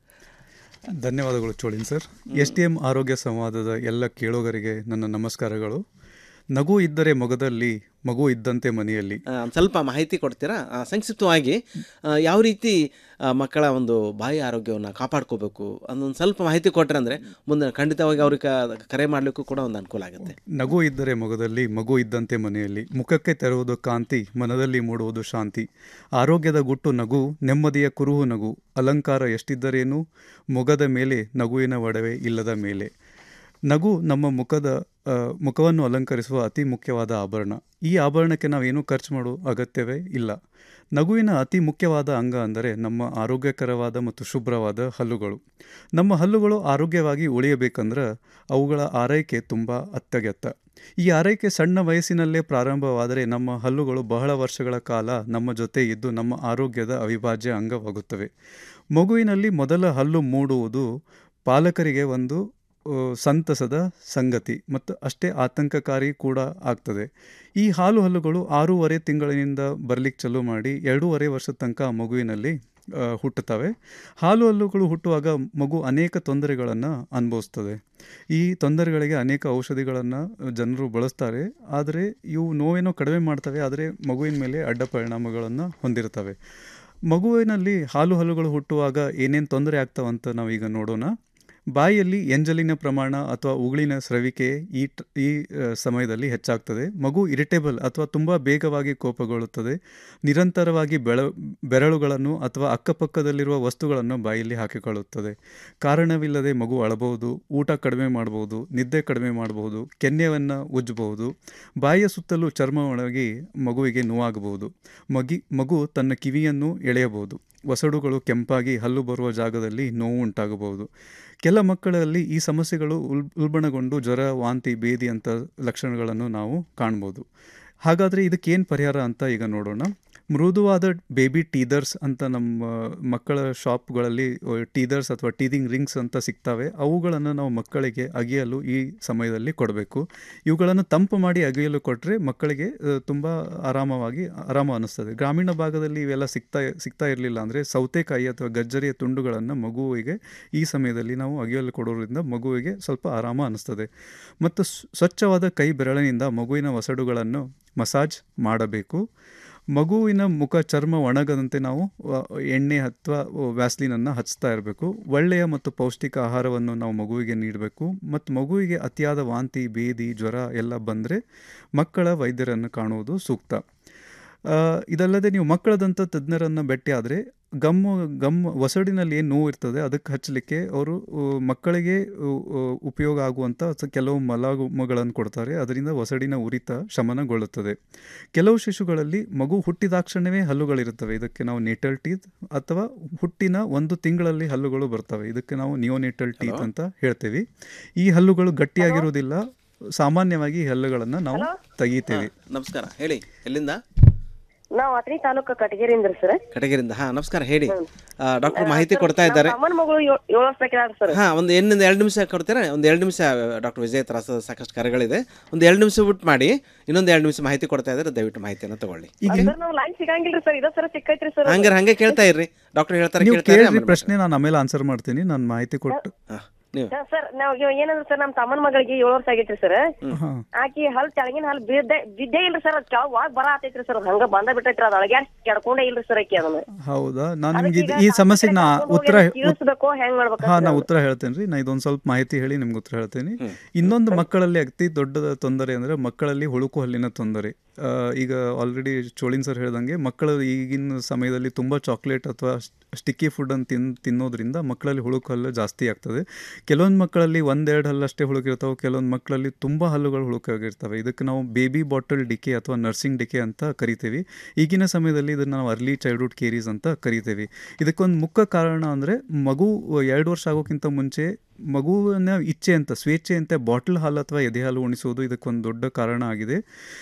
ಧನ್ಯವಾದಗಳು ಚೋಳಿನ್ ಸರ್ ಎಸ್ ಟಿ ಎಂ ಆರೋಗ್ಯ ಸಂವಾದದ ಎಲ್ಲ ಕೇಳುಗರಿಗೆ ನನ್ನ ನಮಸ್ಕಾರಗಳು ನಗು ಇದ್ದರೆ ಮೊಗದಲ್ಲಿ ಮಗು ಇದ್ದಂತೆ ಮನೆಯಲ್ಲಿ ಆ, ಒಂದ್ ಸ್ವಲ್ಪ ಮಾಹಿತಿ ಕೊಡ್ತೀರಾ ಆ, ಸಂಕ್ಷಿಪ್ತವಾಗಿ ಆ, ಯಾವ ರೀತಿ ಆ, ಮಕ್ಕಳ ಒಂದು ಬಾಯಿ ಆರೋಗ್ಯವನ್ನು ಕಾಪಾಡ್ಕೋಬೇಕು ಅದೊಂದು ಸ್ವಲ್ಪ ಮಾಹಿತಿ ಕೊಟ್ಟರೆ ಅಂದರೆ ಮುಂದೆ ಖಂಡಿತವಾಗಿ ಅವ್ರಿಗೆ ಕ- ಕರೆ ಮಾಡಲಿಕ್ಕೂ ಕೂಡ ಒಂದು ಅನುಕೂಲ ಆಗುತ್ತೆ ನಗು ಇದ್ದರೆ ಮೊಗದಲ್ಲಿ ಮಗು ಇದ್ದಂತೆ ಮನೆಯಲ್ಲಿ ಮುಖಕ್ಕೆ ತೆರುವುದು ಕಾಂತಿ ಮನದಲ್ಲಿ ಮೂಡುವುದು ಶಾಂತಿ ಆರೋಗ್ಯದ ಗುಟ್ಟು ನಗು ನೆಮ್ಮದಿಯ ಕುರುಹು ನಗು ಅಲಂಕಾರ ಎಷ್ಟಿದ್ದರೇನು ಮೊಗದ ಮೇಲೆ ನಗುವಿನ ಒಡವೆ ಇಲ್ಲದ ಮೇಲೆ ನಗು ನಮ್ಮ ಮುಖದ ಆ, ಮುಖವನ್ನು ಅಲಂಕರಿಸುವ ಅತಿ ಮುಖ್ಯವಾದ ಆಭರಣ ಈ ಆಭರಣಕ್ಕೆ ನಾವೇನು ಖರ್ಚು ಮಾಡುವ ಅಗತ್ಯವೇ ಇಲ್ಲ ನಗುವಿನ ಅತಿ ಮುಖ್ಯವಾದ ಅಂಗ ಅಂದರೆ ನಮ್ಮ ಆರೋಗ್ಯಕರವಾದ ಮತ್ತು ಶುಭ್ರವಾದ ಹಲ್ಲುಗಳು ನಮ್ಮ ಹಲ್ಲುಗಳು ಆರೋಗ್ಯವಾಗಿ ಉಳಿಯಬೇಕಂದ್ರೆ ಅವುಗಳ ಆರೈಕೆ ತುಂಬ ಅತ್ಯಗತ್ಯ ಈ ಆರೈಕೆ ಸಣ್ಣ ವಯಸ್ಸಿನಲ್ಲೇ ಪ್ರಾರಂಭವಾದರೆ ನಮ್ಮ ಹಲ್ಲುಗಳು ಬಹಳ ವರ್ಷಗಳ ಕಾಲ ನಮ್ಮ ಜೊತೆ ಇದ್ದು ನಮ್ಮ ಆರೋಗ್ಯದ ಅವಿಭಾಜ್ಯ ಅಂಗವಾಗುತ್ತವೆ ಮಗುವಿನಲ್ಲಿ ಮೊದಲ ಹಲ್ಲು ಮೂಡುವುದು ಪಾಲಕರಿಗೆ ಒಂದು ಆ, ಸಂತಸದ ಸಂಗತಿ ಮತ್ತು ಅಷ್ಟೇ ಆತಂಕಕಾರಿ ಕೂಡ ಆಗ್ತದೆ ಈ ಹಾಲು ಹಲ್ಲುಗಳು ಆರೂವರೆ ತಿಂಗಳಿನಿಂದ ಬರ್ಲಿಕ್ಕೆ ಚಾಲೂ ಮಾಡಿ ಎರಡೂವರೆ ವರ್ಷದ ತನಕ ಆ ಮಗುವಿನಲ್ಲಿ ಆ, ಹುಟ್ಟುತ್ತವೆ ಹಾಲು ಹಲ್ಲುಗಳು ಹುಟ್ಟುವಾಗ ಮಗು ಅನೇಕ ತೊಂದರೆಗಳನ್ನು ಅನುಭವಿಸ್ತದೆ ಈ ತೊಂದರೆಗಳಿಗೆ ಅನೇಕ ಔಷಧಿಗಳನ್ನು ಜನರು ಬಳಸ್ತಾರೆ ಆದರೆ ಇವು ನೋವೇನೋ ಕಡಿಮೆ ಮಾಡ್ತವೆ ಆದರೆ ಮಗುವಿನ ಮೇಲೆ ಅಡ್ಡ ಪರಿಣಾಮಗಳನ್ನು ಹೊಂದಿರ್ತವೆ ಮಗುವಿನಲ್ಲಿ ಹಾಲು ಹಲ್ಲುಗಳು ಹುಟ್ಟುವಾಗ ಏನೇನು ತೊಂದರೆ ಆಗ್ತಾವಂತ ನಾವೀಗ ನೋಡೋಣ ಬಾಯಿಯಲ್ಲಿ ಎಂಜಲಿನ ಪ್ರಮಾಣ ಅಥವಾ ಉಗುಳಿನ ಸ್ರವಿಕೆ ಈ ಟ್- ಈ ಆ, ಸಮಯದಲ್ಲಿ ಹೆಚ್ಚಾಗ್ತದೆ ಮಗು ಇರಿಟೇಬಲ್ ಅಥವಾ ತುಂಬ ಬೇಗವಾಗಿ ಕೋಪಗೊಳ್ಳುತ್ತದೆ ನಿರಂತರವಾಗಿ ಬೆಳ ಬೆರಳುಗಳನ್ನು ಅಥವಾ ಅಕ್ಕಪಕ್ಕದಲ್ಲಿರುವ ವಸ್ತುಗಳನ್ನು ಬಾಯಲ್ಲಿ ಹಾಕಿಕೊಳ್ಳುತ್ತದೆ ಕಾರಣವಿಲ್ಲದೆ ಮಗು ಅಳಬಹುದು ಊಟ ಕಡಿಮೆ ಮಾಡಬಹುದು ನಿದ್ದೆ ಕಡಿಮೆ ಮಾಡಬಹುದು ಕೆನ್ನೆಯನ್ನು ಉಜ್ಜಬಹುದು ಬಾಯಿಯ ಸುತ್ತಲೂ ಚರ್ಮ ಒಣಗಿ ಮಗುವಿಗೆ ನೋವಾಗಬಹುದು ಮಗಿ ಮಗು ತನ್ನ ಕಿವಿಯನ್ನು ಎಳೆಯಬಹುದು ವಸಡುಗಳು ಕೆಂಪಾಗಿ ಹಲ್ಲು ಬರುವ ಜಾಗದಲ್ಲಿ ನೋವು ಉಂಟಾಗಬಹುದು ಕೆಲ ಮಕ್ಕಳಲ್ಲಿ ಈ ಸಮಸ್ಯೆಗಳು ಉಲ್ ಉಲ್ಬಣಗೊಂಡು ಜ್ವರ ವಾಂತಿ ಬೇದಿ ಅಂತ ಲಕ್ಷಣಗಳನ್ನು ನಾವು ಕಾಣ್ಬೋದು ಹಾಗಾದರೆ ಇದಕ್ಕೇನು ಪರಿಹಾರ ಅಂತ ಈಗ ನೋಡೋಣ ಮೃದುವಾದ ಬೇಬಿ ಟೀದರ್ಸ್ ಅಂತ ನಮ್ಮ ಮಕ್ಕಳ ಶಾಪ್ಗಳಲ್ಲಿ ಟೀದರ್ಸ್ ಅಥವಾ ಟೀದಿಂಗ್ ರಿಂಗ್ಸ್ ಅಂತ ಸಿಗ್ತವೆ ಅವುಗಳನ್ನು ನಾವು ಮಕ್ಕಳಿಗೆ ಅಗಿಯಲು ಈ ಸಮಯದಲ್ಲಿ ಕೊಡಬೇಕು ಇವುಗಳನ್ನು ತಂಪು ಮಾಡಿ ಅಗಿಯಲು ಕೊಟ್ಟರೆ ಮಕ್ಕಳಿಗೆ ತುಂಬ ಆರಾಮವಾಗಿ ಆರಾಮ ಅನ್ನಿಸ್ತದೆ ಗ್ರಾಮೀಣ ಭಾಗದಲ್ಲಿ ಇವೆಲ್ಲ ಸಿಗ್ತಾ ಸಿಗ್ತಾ ಇರಲಿಲ್ಲ ಅಂದರೆ ಸೌತೆಕಾಯಿ ಅಥವಾ ಗಜ್ಜರಿಯ ತುಂಡುಗಳನ್ನು ಮಗುವಿಗೆ ಈ ಸಮಯದಲ್ಲಿ ನಾವು ಅಗಿಯಲು ಕೊಡೋದ್ರಿಂದ ಮಗುವಿಗೆ ಸ್ವಲ್ಪ ಆರಾಮ ಅನ್ನಿಸ್ತದೆ ಮತ್ತು ಸ್ವ- ಸ್ವಚ್ಛವಾದ ಕೈ ಬೆರಳಿನಿಂದ ಮಗುವಿನ ವಸಡುಗಳನ್ನು ಮಸಾಜ್ ಮಾಡಬೇಕು ಮಗುವಿನ ಮುಖ ಚರ್ಮ ಒಣಗದಂತೆ ನಾವು ಆ, ಎಣ್ಣೆ ಅಥವಾ ವ್ಯಾಸ್ಲಿನನ್ನು ಹಚ್ತಾ ಇರಬೇಕು ಒಳ್ಳೆಯ ಮತ್ತು ಪೌಷ್ಟಿಕ ಆಹಾರವನ್ನು ನಾವು ಮಗುವಿಗೆ ನೀಡಬೇಕು ಮತ್ತು ಮಗುವಿಗೆ ಅತಿಯಾದ ವಾಂತಿ ಬೇದಿ ಜ್ವರ ಎಲ್ಲ ಬಂದರೆ ಮಕ್ಕಳ ವೈದ್ಯರನ್ನು ಕಾಣುವುದು ಸೂಕ್ತ ಆ, ಇದಲ್ಲದೆ ನೀವು ಮಕ್ಕಳದಂಥ ತಜ್ಞರನ್ನು ಭೇಟಿಯಾದರೆ ಗಮ್ಮು ಗಮ್ ವಸಡಿನಲ್ಲಿ ಏನು ನೋವು ಇರ್ತದೆ ಅದಕ್ಕೆ ಹಚ್ಚಲಿಕ್ಕೆ ಅವರು ಆ, ಮಕ್ಕಳಿಗೆ ಆ, ಆ, ಉಪಯೋಗ ಆಗುವಂಥ ಸ- ಕೆಲವು ಮಲಗುಮಗಳನ್ನು ಕೊಡ್ತಾರೆ ಅದರಿಂದ ವಸಡಿನ ಉರಿತ ಶಮನಗೊಳ್ಳುತ್ತದೆ ಕೆಲವು ಶಿಶುಗಳಲ್ಲಿ ಮಗು ಹುಟ್ಟಿದಾಕ್ಷಣವೇ ಹಲ್ಲುಗಳಿರುತ್ತವೆ ಇದಕ್ಕೆ ನಾವು ನೇಟಲ್ ಟೀತ್ ಅಥವಾ ಹುಟ್ಟಿನ ಒಂದು ತಿಂಗಳಲ್ಲಿ ಹಲ್ಲುಗಳು ಬರ್ತವೆ ಇದಕ್ಕೆ ನಾವು ನಿಯೋನೇಟಲ್ ಟೀತ್ ಅಂತ ಹೇಳ್ತೇವೆ ಈ ಹಲ್ಲುಗಳು ಗಟ್ಟಿಯಾಗಿರುವುದಿಲ್ಲ ಸಾಮಾನ್ಯವಾಗಿ ಈ ಹಲ್ಲುಗಳನ್ನು ನಾವು ತೆಗಿತೇವೆ ನಮಸ್ಕಾರ ಹೇಳಿ ಎಲ್ಲಿಂದ ನಾವು ಅತ್ರಿ ತಾಲೂಕು ಕಟಗೇರಿಯಿಂದ ಸರ್ ಕಟಗೇರಿಂದ ಹಾ ನಮಸ್ಕಾರ ಹೇಳಿ ಡಾಕ್ಟರ್ ಮಾಹಿತಿ ಕೊಡ್ತಾ ಇದ್ದಾರೆ ಅಮ್ಮನ ಮಗಳು ಏಳ್- ಏಳು ವರ್ಷ ಸರ್ ಹಾ ಒಂದು ಏನಿಂದ ಎರಡು ನಿಮಿಷ ಕೊಡ್ತೀರಾ ಒಂದು ಎರಡು ನಿಮಿಷ ಡಾಕ್ಟರ್ ವಿಜಯ್ ತ್ರಾಸ ಸಾಕಷ್ಟು ಕರೆಗಳಿದೆ ಒಂದು ಎರಡು ನಿಮಿಷ ಬಿಟ್ಟು ಮಾಡಿ ಇನ್ನೊಂದು ಎರಡು ನಿಮಿಷ ಮಾಹಿತಿ ಕೊಡ್ತಾ ಇದ್ದಾರೆ ದಯವಿಟ್ಟು ಮಾಹಿತಿಯನ್ನು ತಗೊಳ್ಳಿ ಸರ್ ನಾವು ಲೈನ್ ಸಿಗಂಗಿಲ್ರಿ ಸರ್ ಇದ ಸರ್ ಸಿಕ್ಕೈತ್ರಿ ಸರ್ ಹಂಗಾರೆ ಹಂಗೆ ಕೇಳ್ತಾ ಇರ್ರಿ ಡಾಕ್ಟರ್ ಹೇಳ್ತಾರೆ ನೀವು ಕೇಳ್ತಾರೆ ಕೇಳ್ರಿ ಆಮೇಲೆ ಪ್ರಶ್ನೆ ನಾನು ಆಮೇಲೆ ಆನ್ಸರ್ ಮಾಡ್ತೀನಿ ನಾನು ಮಾಹಿತಿ ಕೊಟ್ಟು ನೀವು ಸರ್ ನಾವ್ ಇವ- ಏನಂದ್ರೆ ಸರ್ ನಮ್ ತಮ್ಮನ ಮಗಳಿಗೆ ಏಳು ವರ್ಷ ಆಗೈತ್ರಿ ಸರ್ ಹಾಂ ಆಕಿ ಹಲ್ ತೆಳಗಿನ ಹಲ್ ಬಿದ್ದೆ ಬಿದ್ದೇ ಇಲ್ರಿ ಸರ್ ಅದ್ ಕೆಳಗ್ ಒಳಗ್ ಬರ ಆತೈತ್ರಿ ಸರ್ ಹಂಗ ಬಂದ ಬಿಟ್ಟೈತ್ರಿ ಅದ್ ಒಳಗೆ ಕೆಡ್ಕೊಂಡೇ ಇಲ್ರಿ ಸರ್ ಆಕಿ ಅದನ್ನ ಹೌದಾ ನಾನು ಅದಕ್ಕೆ ನಿಮ್ಗೆ ಇದು- ಈಗ ಈ ಸಮಸ್ಯೆಗೆ ನಾ ಕರ್ಕೊಂಡ್ ಹೋಗಿ ಉತ್ತರ ಅದನ್ನ ತೀರಿಸ್ಬೇಕೋ ಹೆಂಗ್ ಮಾಡ್ಬೇಕಂತ ಹಾಂ ನಾ ನಾನು. ಉತ್ತರ ಹೇಳ್ತೇನೆ ರೀ ನಾ ಇದೊಂದು ಸ್ವಲ್ಪ ಮಾಹಿತಿ ಹೇಳಿ ನಿಮ್ಗೆ ಉತ್ತರ ಹೇಳ್ತೇನೆ ಇನ್ನೊಂದು ಮಕ್ಕಳಲ್ಲಿ ಅತಿ ದೊಡ್ಡ ತೊಂದರೆ ಅಂದರೆ ಮಕ್ಕಳಲ್ಲಿ ಹುಳುಕು ಹಲ್ಲಿನ ತೊಂದರೆ ಆ, ಈಗ ಆಲ್ರೆಡಿ ಚೋಳಿನ್ ಸರ್ ಹೇಳ್ದಂಗೆ ಮಕ್ಕಳು ಈಗಿನ ಸಮಯದಲ್ಲಿ ತುಂಬ ಚಾಕ್ಲೇಟ್ ಅಥವಾ ಸ್ಟಿಕ್ಕಿ ಫುಡ್ಡನ್ನು ತಿನ್ ತಿನ್ನೋದ್ರಿಂದ ಮಕ್ಕಳಲ್ಲಿ ಹುಳುಕು ಹಲ್ಲು ಜಾಸ್ತಿ ಆಗ್ತದೆ ಕೆಲವೊಂದು ಮಕ್ಕಳಲ್ಲಿ ಒಂದೆರಡು ಹಲ್ಲಷ್ಟೇ ಹುಳುಕಿರ್ತಾವೆ ಕೆಲವೊಂದು ಮಕ್ಕಳಲ್ಲಿ ತುಂಬ ಹಲ್ಲುಗಳು ಹುಳುಕಾಗಿರ್ತವೆ ಇದಕ್ಕೆ ನಾವು ಬೇಬಿ ಬಾಟಲ್ ಡಿಕೆ ಅಥವಾ ನರ್ಸಿಂಗ್ ಡಿಕೆ ಅಂತ ಕರಿತೀವಿ ಈಗಿನ ಸಮಯದಲ್ಲಿ ಇದನ್ನು ನಾವು ಅರ್ಲಿ ಚೈಲ್ಡ್ಹುಡ್ ಕೇರೀಸ್ ಅಂತ ಕರಿತೀವಿ ಇದಕ್ಕೊಂದು ಮುಖ್ಯ ಕಾರಣ ಅಂದರೆ ಮಗು ಎರಡು ವರ್ಷ ಆಗೋಕ್ಕಿಂತ ಮುಂಚೆ ಮಗುವಿನ ಇಚ್ಛೆ ಅಂತ ಸ್ವೇಚ್ಛೆ ಅಂತ ಬಾಟಲ್ ಹಾಲು ಅಥವಾ ಎದೆ ಹಾಲು ಉಣಿಸುವುದು ಇದಕ್ಕೊಂದು ದೊಡ್ಡ ಕಾರಣ ಆಗಿದೆ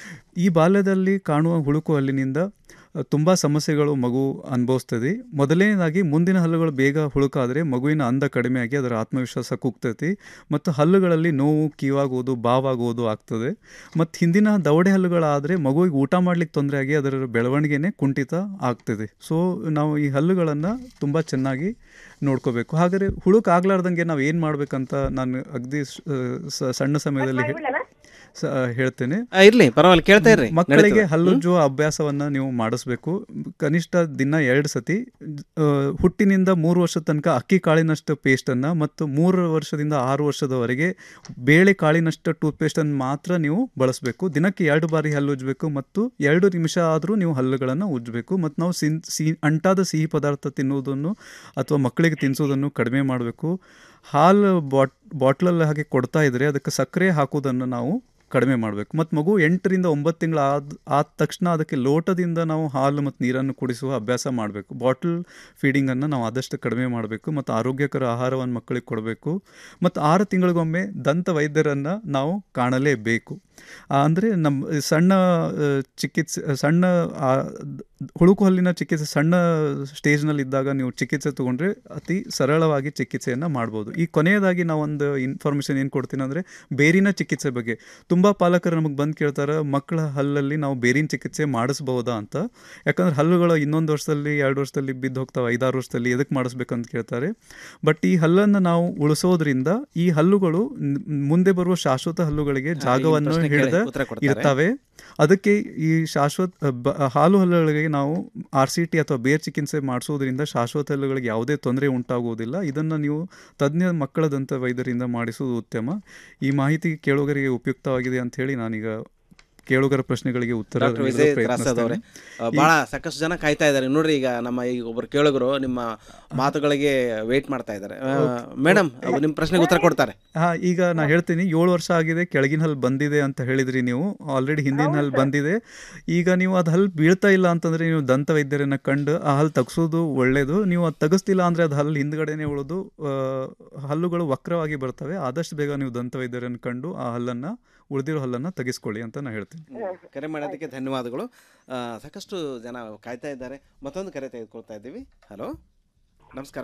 ಈ ಬಾಲ್ಯದಲ್ಲಿ ಕಾಣುವ ಹುಳುಕು ಹಲ್ಲಿನಿಂದ ತುಂಬ ಸಮಸ್ಯೆಗಳು ಮಗು ಅನುಭವಿಸ್ತದೆ ಮೊದಲನೇದಾಗಿ ಮುಂದಿನ ಹಲ್ಲುಗಳು ಬೇಗ ಹುಳುಕಾದರೆ ಮಗುವಿನ ಅಂದ ಕಡಿಮೆಯಾಗಿ ಅದರ ಆತ್ಮವಿಶ್ವಾಸ ಕುಗ್ತೈತಿ ಮತ್ತು ಹಲ್ಲುಗಳಲ್ಲಿ ನೋವು ಕೀವಾಗೋದು ಬಾವಾಗೋದು ಆಗ್ತದೆ ಮತ್ತು ಹಿಂದಿನ ದವಡೆ ಹಲ್ಲುಗಳಾದರೆ ಮಗುವಿಗೆ ಊಟ ಮಾಡ್ಲಿಕ್ಕೆ ತೊಂದರೆ ಆಗಿ ಅದರ ಬೆಳವಣಿಗೆನೇ ಕುಂಠಿತ ಆಗ್ತದೆ ಸೊ ನಾವು ಈ ಹಲ್ಲುಗಳನ್ನು ತುಂಬ ಚೆನ್ನಾಗಿ ನೋಡ್ಕೋಬೇಕು ಹಾಗಾದರೆ ಹುಳುಕ್ ಆಗ್ಲಾರ್ದಂಗೆ ನಾವು ಏನು ಮಾಡ್ಬೇಕಂತ ನಾನು ಅಗದಿ ಸ- ಸಣ್ಣ ಸಮಯದಲ್ಲಿ ಹೇ- ಸ- ಹೇಳ್ತೇನೆ ಆ, ಇರ್ಲಿ ಪರವಾಗಿಲ್ಲ ಕೇಳ್ತಾ ಇರ್ರಿ ಮಕ್ಕಳಿಗೆ ನಡೀತದೆ. ಹಲ್ಲುಜ್ಜುವ ಅಭ್ಯಾಸವನ್ನ ನೀವು ಮಾಡಿಸ್ಬೇಕು ಕನಿಷ್ಠ ದಿನ ಎರಡು ಸತಿ ಆ, ಹುಟ್ಟಿನಿಂದ ಮೂರು ವರ್ಷದ ತನಕ ಅಕ್ಕಿ ಕಾಳಿನಷ್ಟು ಪೇಸ್ಟನ್ನು ಮತ್ತು ಮೂರು ವರ್ಷದಿಂದ ಆರು ವರ್ಷದವರೆಗೆ ಬೇಳೆ ಕಾಳಿನಷ್ಟು ಟೂತ್ಪೇಸ್ಟನ್ನು ಮಾತ್ರ ನೀವು ಬಳಸಬೇಕು ದಿನಕ್ಕೆ ಎರಡು ಬಾರಿ ಹಲ್ಲು ಉಜ್ಜಬೇಕು ಮತ್ತು ಎರಡು ನಿಮಿಷ ಆದರೂ ನೀವು ಹಲ್ಲುಗಳನ್ನು ಉಜ್ಜಬೇಕು ಮತ್ತು ನಾವು ಸಿನ್ ಸಿಹಿ ಅಂಟಾದ ಸಿಹಿ ಪದಾರ್ಥ ತಿನ್ನುವುದನ್ನು ಅಥವಾ ಮಕ್ಕಳಿಗೆ ತಿನ್ನಿಸೋದನ್ನು ಕಡಿಮೆ ಮಾಡಬೇಕು ಹಾಲು ಬಾಟ್ ಬಾಟ್ಲಲ್ಲಿ ಹಾಗೆ ಕೊಡ್ತಾ ಇದ್ರೆ ಅದಕ್ಕೆ ಸಕ್ಕರೆ ಹಾಕೋದನ್ನು ನಾವು ಕಡಿಮೆ ಮಾಡಬೇಕು ಮತ್ತು ಮಗು ಎಂಟರಿಂದ ಒಂಬತ್ತು ತಿಂಗಳು ಆದ ಆದ ತಕ್ಷಣ ಅದಕ್ಕೆ ಲೋಟದಿಂದ ನಾವು ಹಾಲು ಮತ್ತು ನೀರನ್ನು ಕುಡಿಸುವ ಅಭ್ಯಾಸ ಮಾಡಬೇಕು ಬಾಟಲ್ ಫೀಡಿಂಗನ್ನು ನಾವು ಆದಷ್ಟು ಕಡಿಮೆ ಮಾಡಬೇಕು ಮತ್ತು ಆರೋಗ್ಯಕರ ಆಹಾರವನ್ನು ಮಕ್ಕಳಿಗೆ ಕೊಡಬೇಕು ಮತ್ತು ಆರು ತಿಂಗಳಿಗೊಮ್ಮೆ ದಂತ ವೈದ್ಯರನ್ನು ನಾವು ಕಾಣಲೇಬೇಕು ಅಂದರೆ ನಮ್ಮ ಸಣ್ಣ ಆ, ಚಿಕಿತ್ಸೆ ಸಣ್ಣ ಆ, ದ್- ಹುಳುಕು ಹಲ್ಲಿನ ಚಿಕಿತ್ಸೆ ಸಣ್ಣ ಸ್ಟೇಜ್ನಲ್ಲಿ ಇದ್ದಾಗ ನೀವು ಚಿಕಿತ್ಸೆ ತಗೊಂಡ್ರೆ ಅತಿ ಸರಳವಾಗಿ ಚಿಕಿತ್ಸೆಯನ್ನು ಮಾಡ್ಬೋದು ಈ ಕೊನೆಯದಾಗಿ ನಾವು ಒಂದು ಇನ್ಫಾರ್ಮೇಷನ್ ಏನು ಕೊಡ್ತೀನಿ ಅಂದರೆ ಬೇರಿನ ಚಿಕಿತ್ಸೆ ಬಗ್ಗೆ ತುಂಬ ಪಾಲಕರು ನಮಗೆ ಬಂದು ಕೇಳ್ತಾರೆ ಮಕ್ಕಳ ಹಲ್ಲಲ್ಲಿ ನಾವು ಬೇರಿನ ಚಿಕಿತ್ಸೆ ಮಾಡಿಸ್ಬೋದಾ ಅಂತ ಯಾಕಂದ್ರೆ ಹಲ್ಲುಗಳು ಇನ್ನೊಂದು ವರ್ಷದಲ್ಲಿ ಎರಡು ವರ್ಷದಲ್ಲಿ ಬಿದ್ದು ಹೋಗ್ತಾವೆ ಐದಾರು ವರ್ಷದಲ್ಲಿ ಎದಕ್ಕೆ ಮಾಡಿಸ್ಬೇಕಂತ ಕೇಳ್ತಾರೆ ಬಟ್ ಈ ಹಲ್ಲನ್ನು ನಾವು ಉಳಿಸೋದ್ರಿಂದ ಈ ಹಲ್ಲುಗಳು ನ್- ಮುಂದೆ ಬರುವ ಶಾಶ್ವತ ಹಲ್ಲುಗಳಿಗೆ ಈ ಜಾಗವನ್ನು ಪ್ರಶ್ನೆ ಕೇಳಿ ಹಿಡಿದ ಉತ್ತರ ಕೊಡ್ತಾರೆ. ಇರ್ತವೆ ಅದಕ್ಕೆ ಈ ಶಾಶ್ವತ ಬ- ಹಾಲು ಹಲ್ಲುಗಳಿಗೆ ನಾವು ಆರ್ ಸಿ ಟಿ ಅಥವಾ ಬೇರ್ ಚಿಕಿತ್ಸೆ ಮಾಡಿಸೋದ್ರಿಂದ ಶಾಶ್ವತ ಹಲ್ಲುಗಳಿಗೆ ಯಾವುದೇ ತೊಂದರೆ ಉಂಟಾಗುವುದಿಲ್ಲ ಇದನ್ನು ನೀವು ತಜ್ಞ ಮಕ್ಕಳ ದಂತ ವೈದ್ಯರಿಂದ ಮಾಡಿಸುವುದು ಉತ್ತಮ ಈ ಮಾಹಿತಿ ಕೇಳುಗರಿಗೆ ಉಪಯುಕ್ತವಾಗಿದೆ ಅಂತ ಹೇಳಿ ನಾನೀಗ ಕೇಳುಗರ ಪ್ರಶ್ನೆಗಳಿಗೆ ಉತ್ತರ ಡಾಕ್ಟರ್ ನೀಡಲು ವಿಜಯ್ ತ್ರಾಸದ್ ಅವರೇ ಪ್ರಯತ್ನಿಸ್ತೇನೆ. ಆ, ಬಹಳ ಸಾಕಷ್ಟು ಜನ ಕಾಯ್ತಾ ಇದ್ದಾರೆ ನೋಡ್ರಿ ಈಗ ನಮ್ಮ ಈಗ ಒಬ್ಬರು ಕೇಳುಗರು ನಿಮ್ಮ ಮಾತುಗಳಿಗೆ ವೇಟ್ ಮಾಡ್ತಾ ಇದ್ದಾರೆ ಮೇಡಮ್ ನಿಮ್ಮ ಪ್ರಶ್ನೆಗೆ ಉತ್ತರ ಕೊಡ್ತಾರೆ ಹಾ ಈಗ ನಾ ಹೇಳ್ತೀನಿ ಏಳು ವರ್ಷ ಆಗಿದೆ ಕೆಳಗಿನ ಹಲ್ಲು ಬಂದಿದೆ ಅಂತ ಹೇಳಿದ್ರಿ ನೀವು ಆಲ್ರೆಡಿ ಹಿಂದಿನ ಹಲ್ಲು ಬಂದಿದೆ ಈಗ ನೀವು ಅದು ಹಲ್ಲು ಬೀಳ್ತಾ ಇಲ್ಲ ಅಂತಂದ್ರೆ ನೀವು ದಂತ ವೈದ್ಯರನ್ನ ಕಂಡು ಆ ಹಲ್ಲು ತೆಗ್ಸೋದು ಒಳ್ಳೇದು ನೀವು ಅದು ತೆಗಿಸ್ತಿಲ್ಲ ಅಂದ್ರೆ ಅದು ಹಲ್ಲು ಹಿಂದ್ಗಡೆನೆ ಉಳಿದು ಆ, ಹಲ್ಲುಗಳು ವಕ್ರವಾಗಿ ಬರ್ತವೆ ಆದಷ್ಟು ಬೇಗ ನೀವು ದಂತ ವೈದ್ಯರನ್ನು ಕಂಡು ಆ ಹಲ್ಲನ್ನ ಉಳಿದಿರೋ ಹಲ್ಲನ್ನ ತೆಗೆಸ್ಕೊಳ್ಳಿ ಅಂತ ನಾ ಹೇಳ್ತೀನಿ ಕರೆ ಮಾಡೋದಕ್ಕೆ ಧನ್ಯವಾದಗಳು ಆ, ಸಾಕಷ್ಟು ಜನ ಕಾಯ್ತಾ ಇದ್ದಾರೆ ಮತ್ತೊಂದು ಕರೆ ತೆಗೆದುಕೊಳ್ತಾ ಇದ್ದೀವಿ ಹಲೋ ನಮಸ್ಕಾರ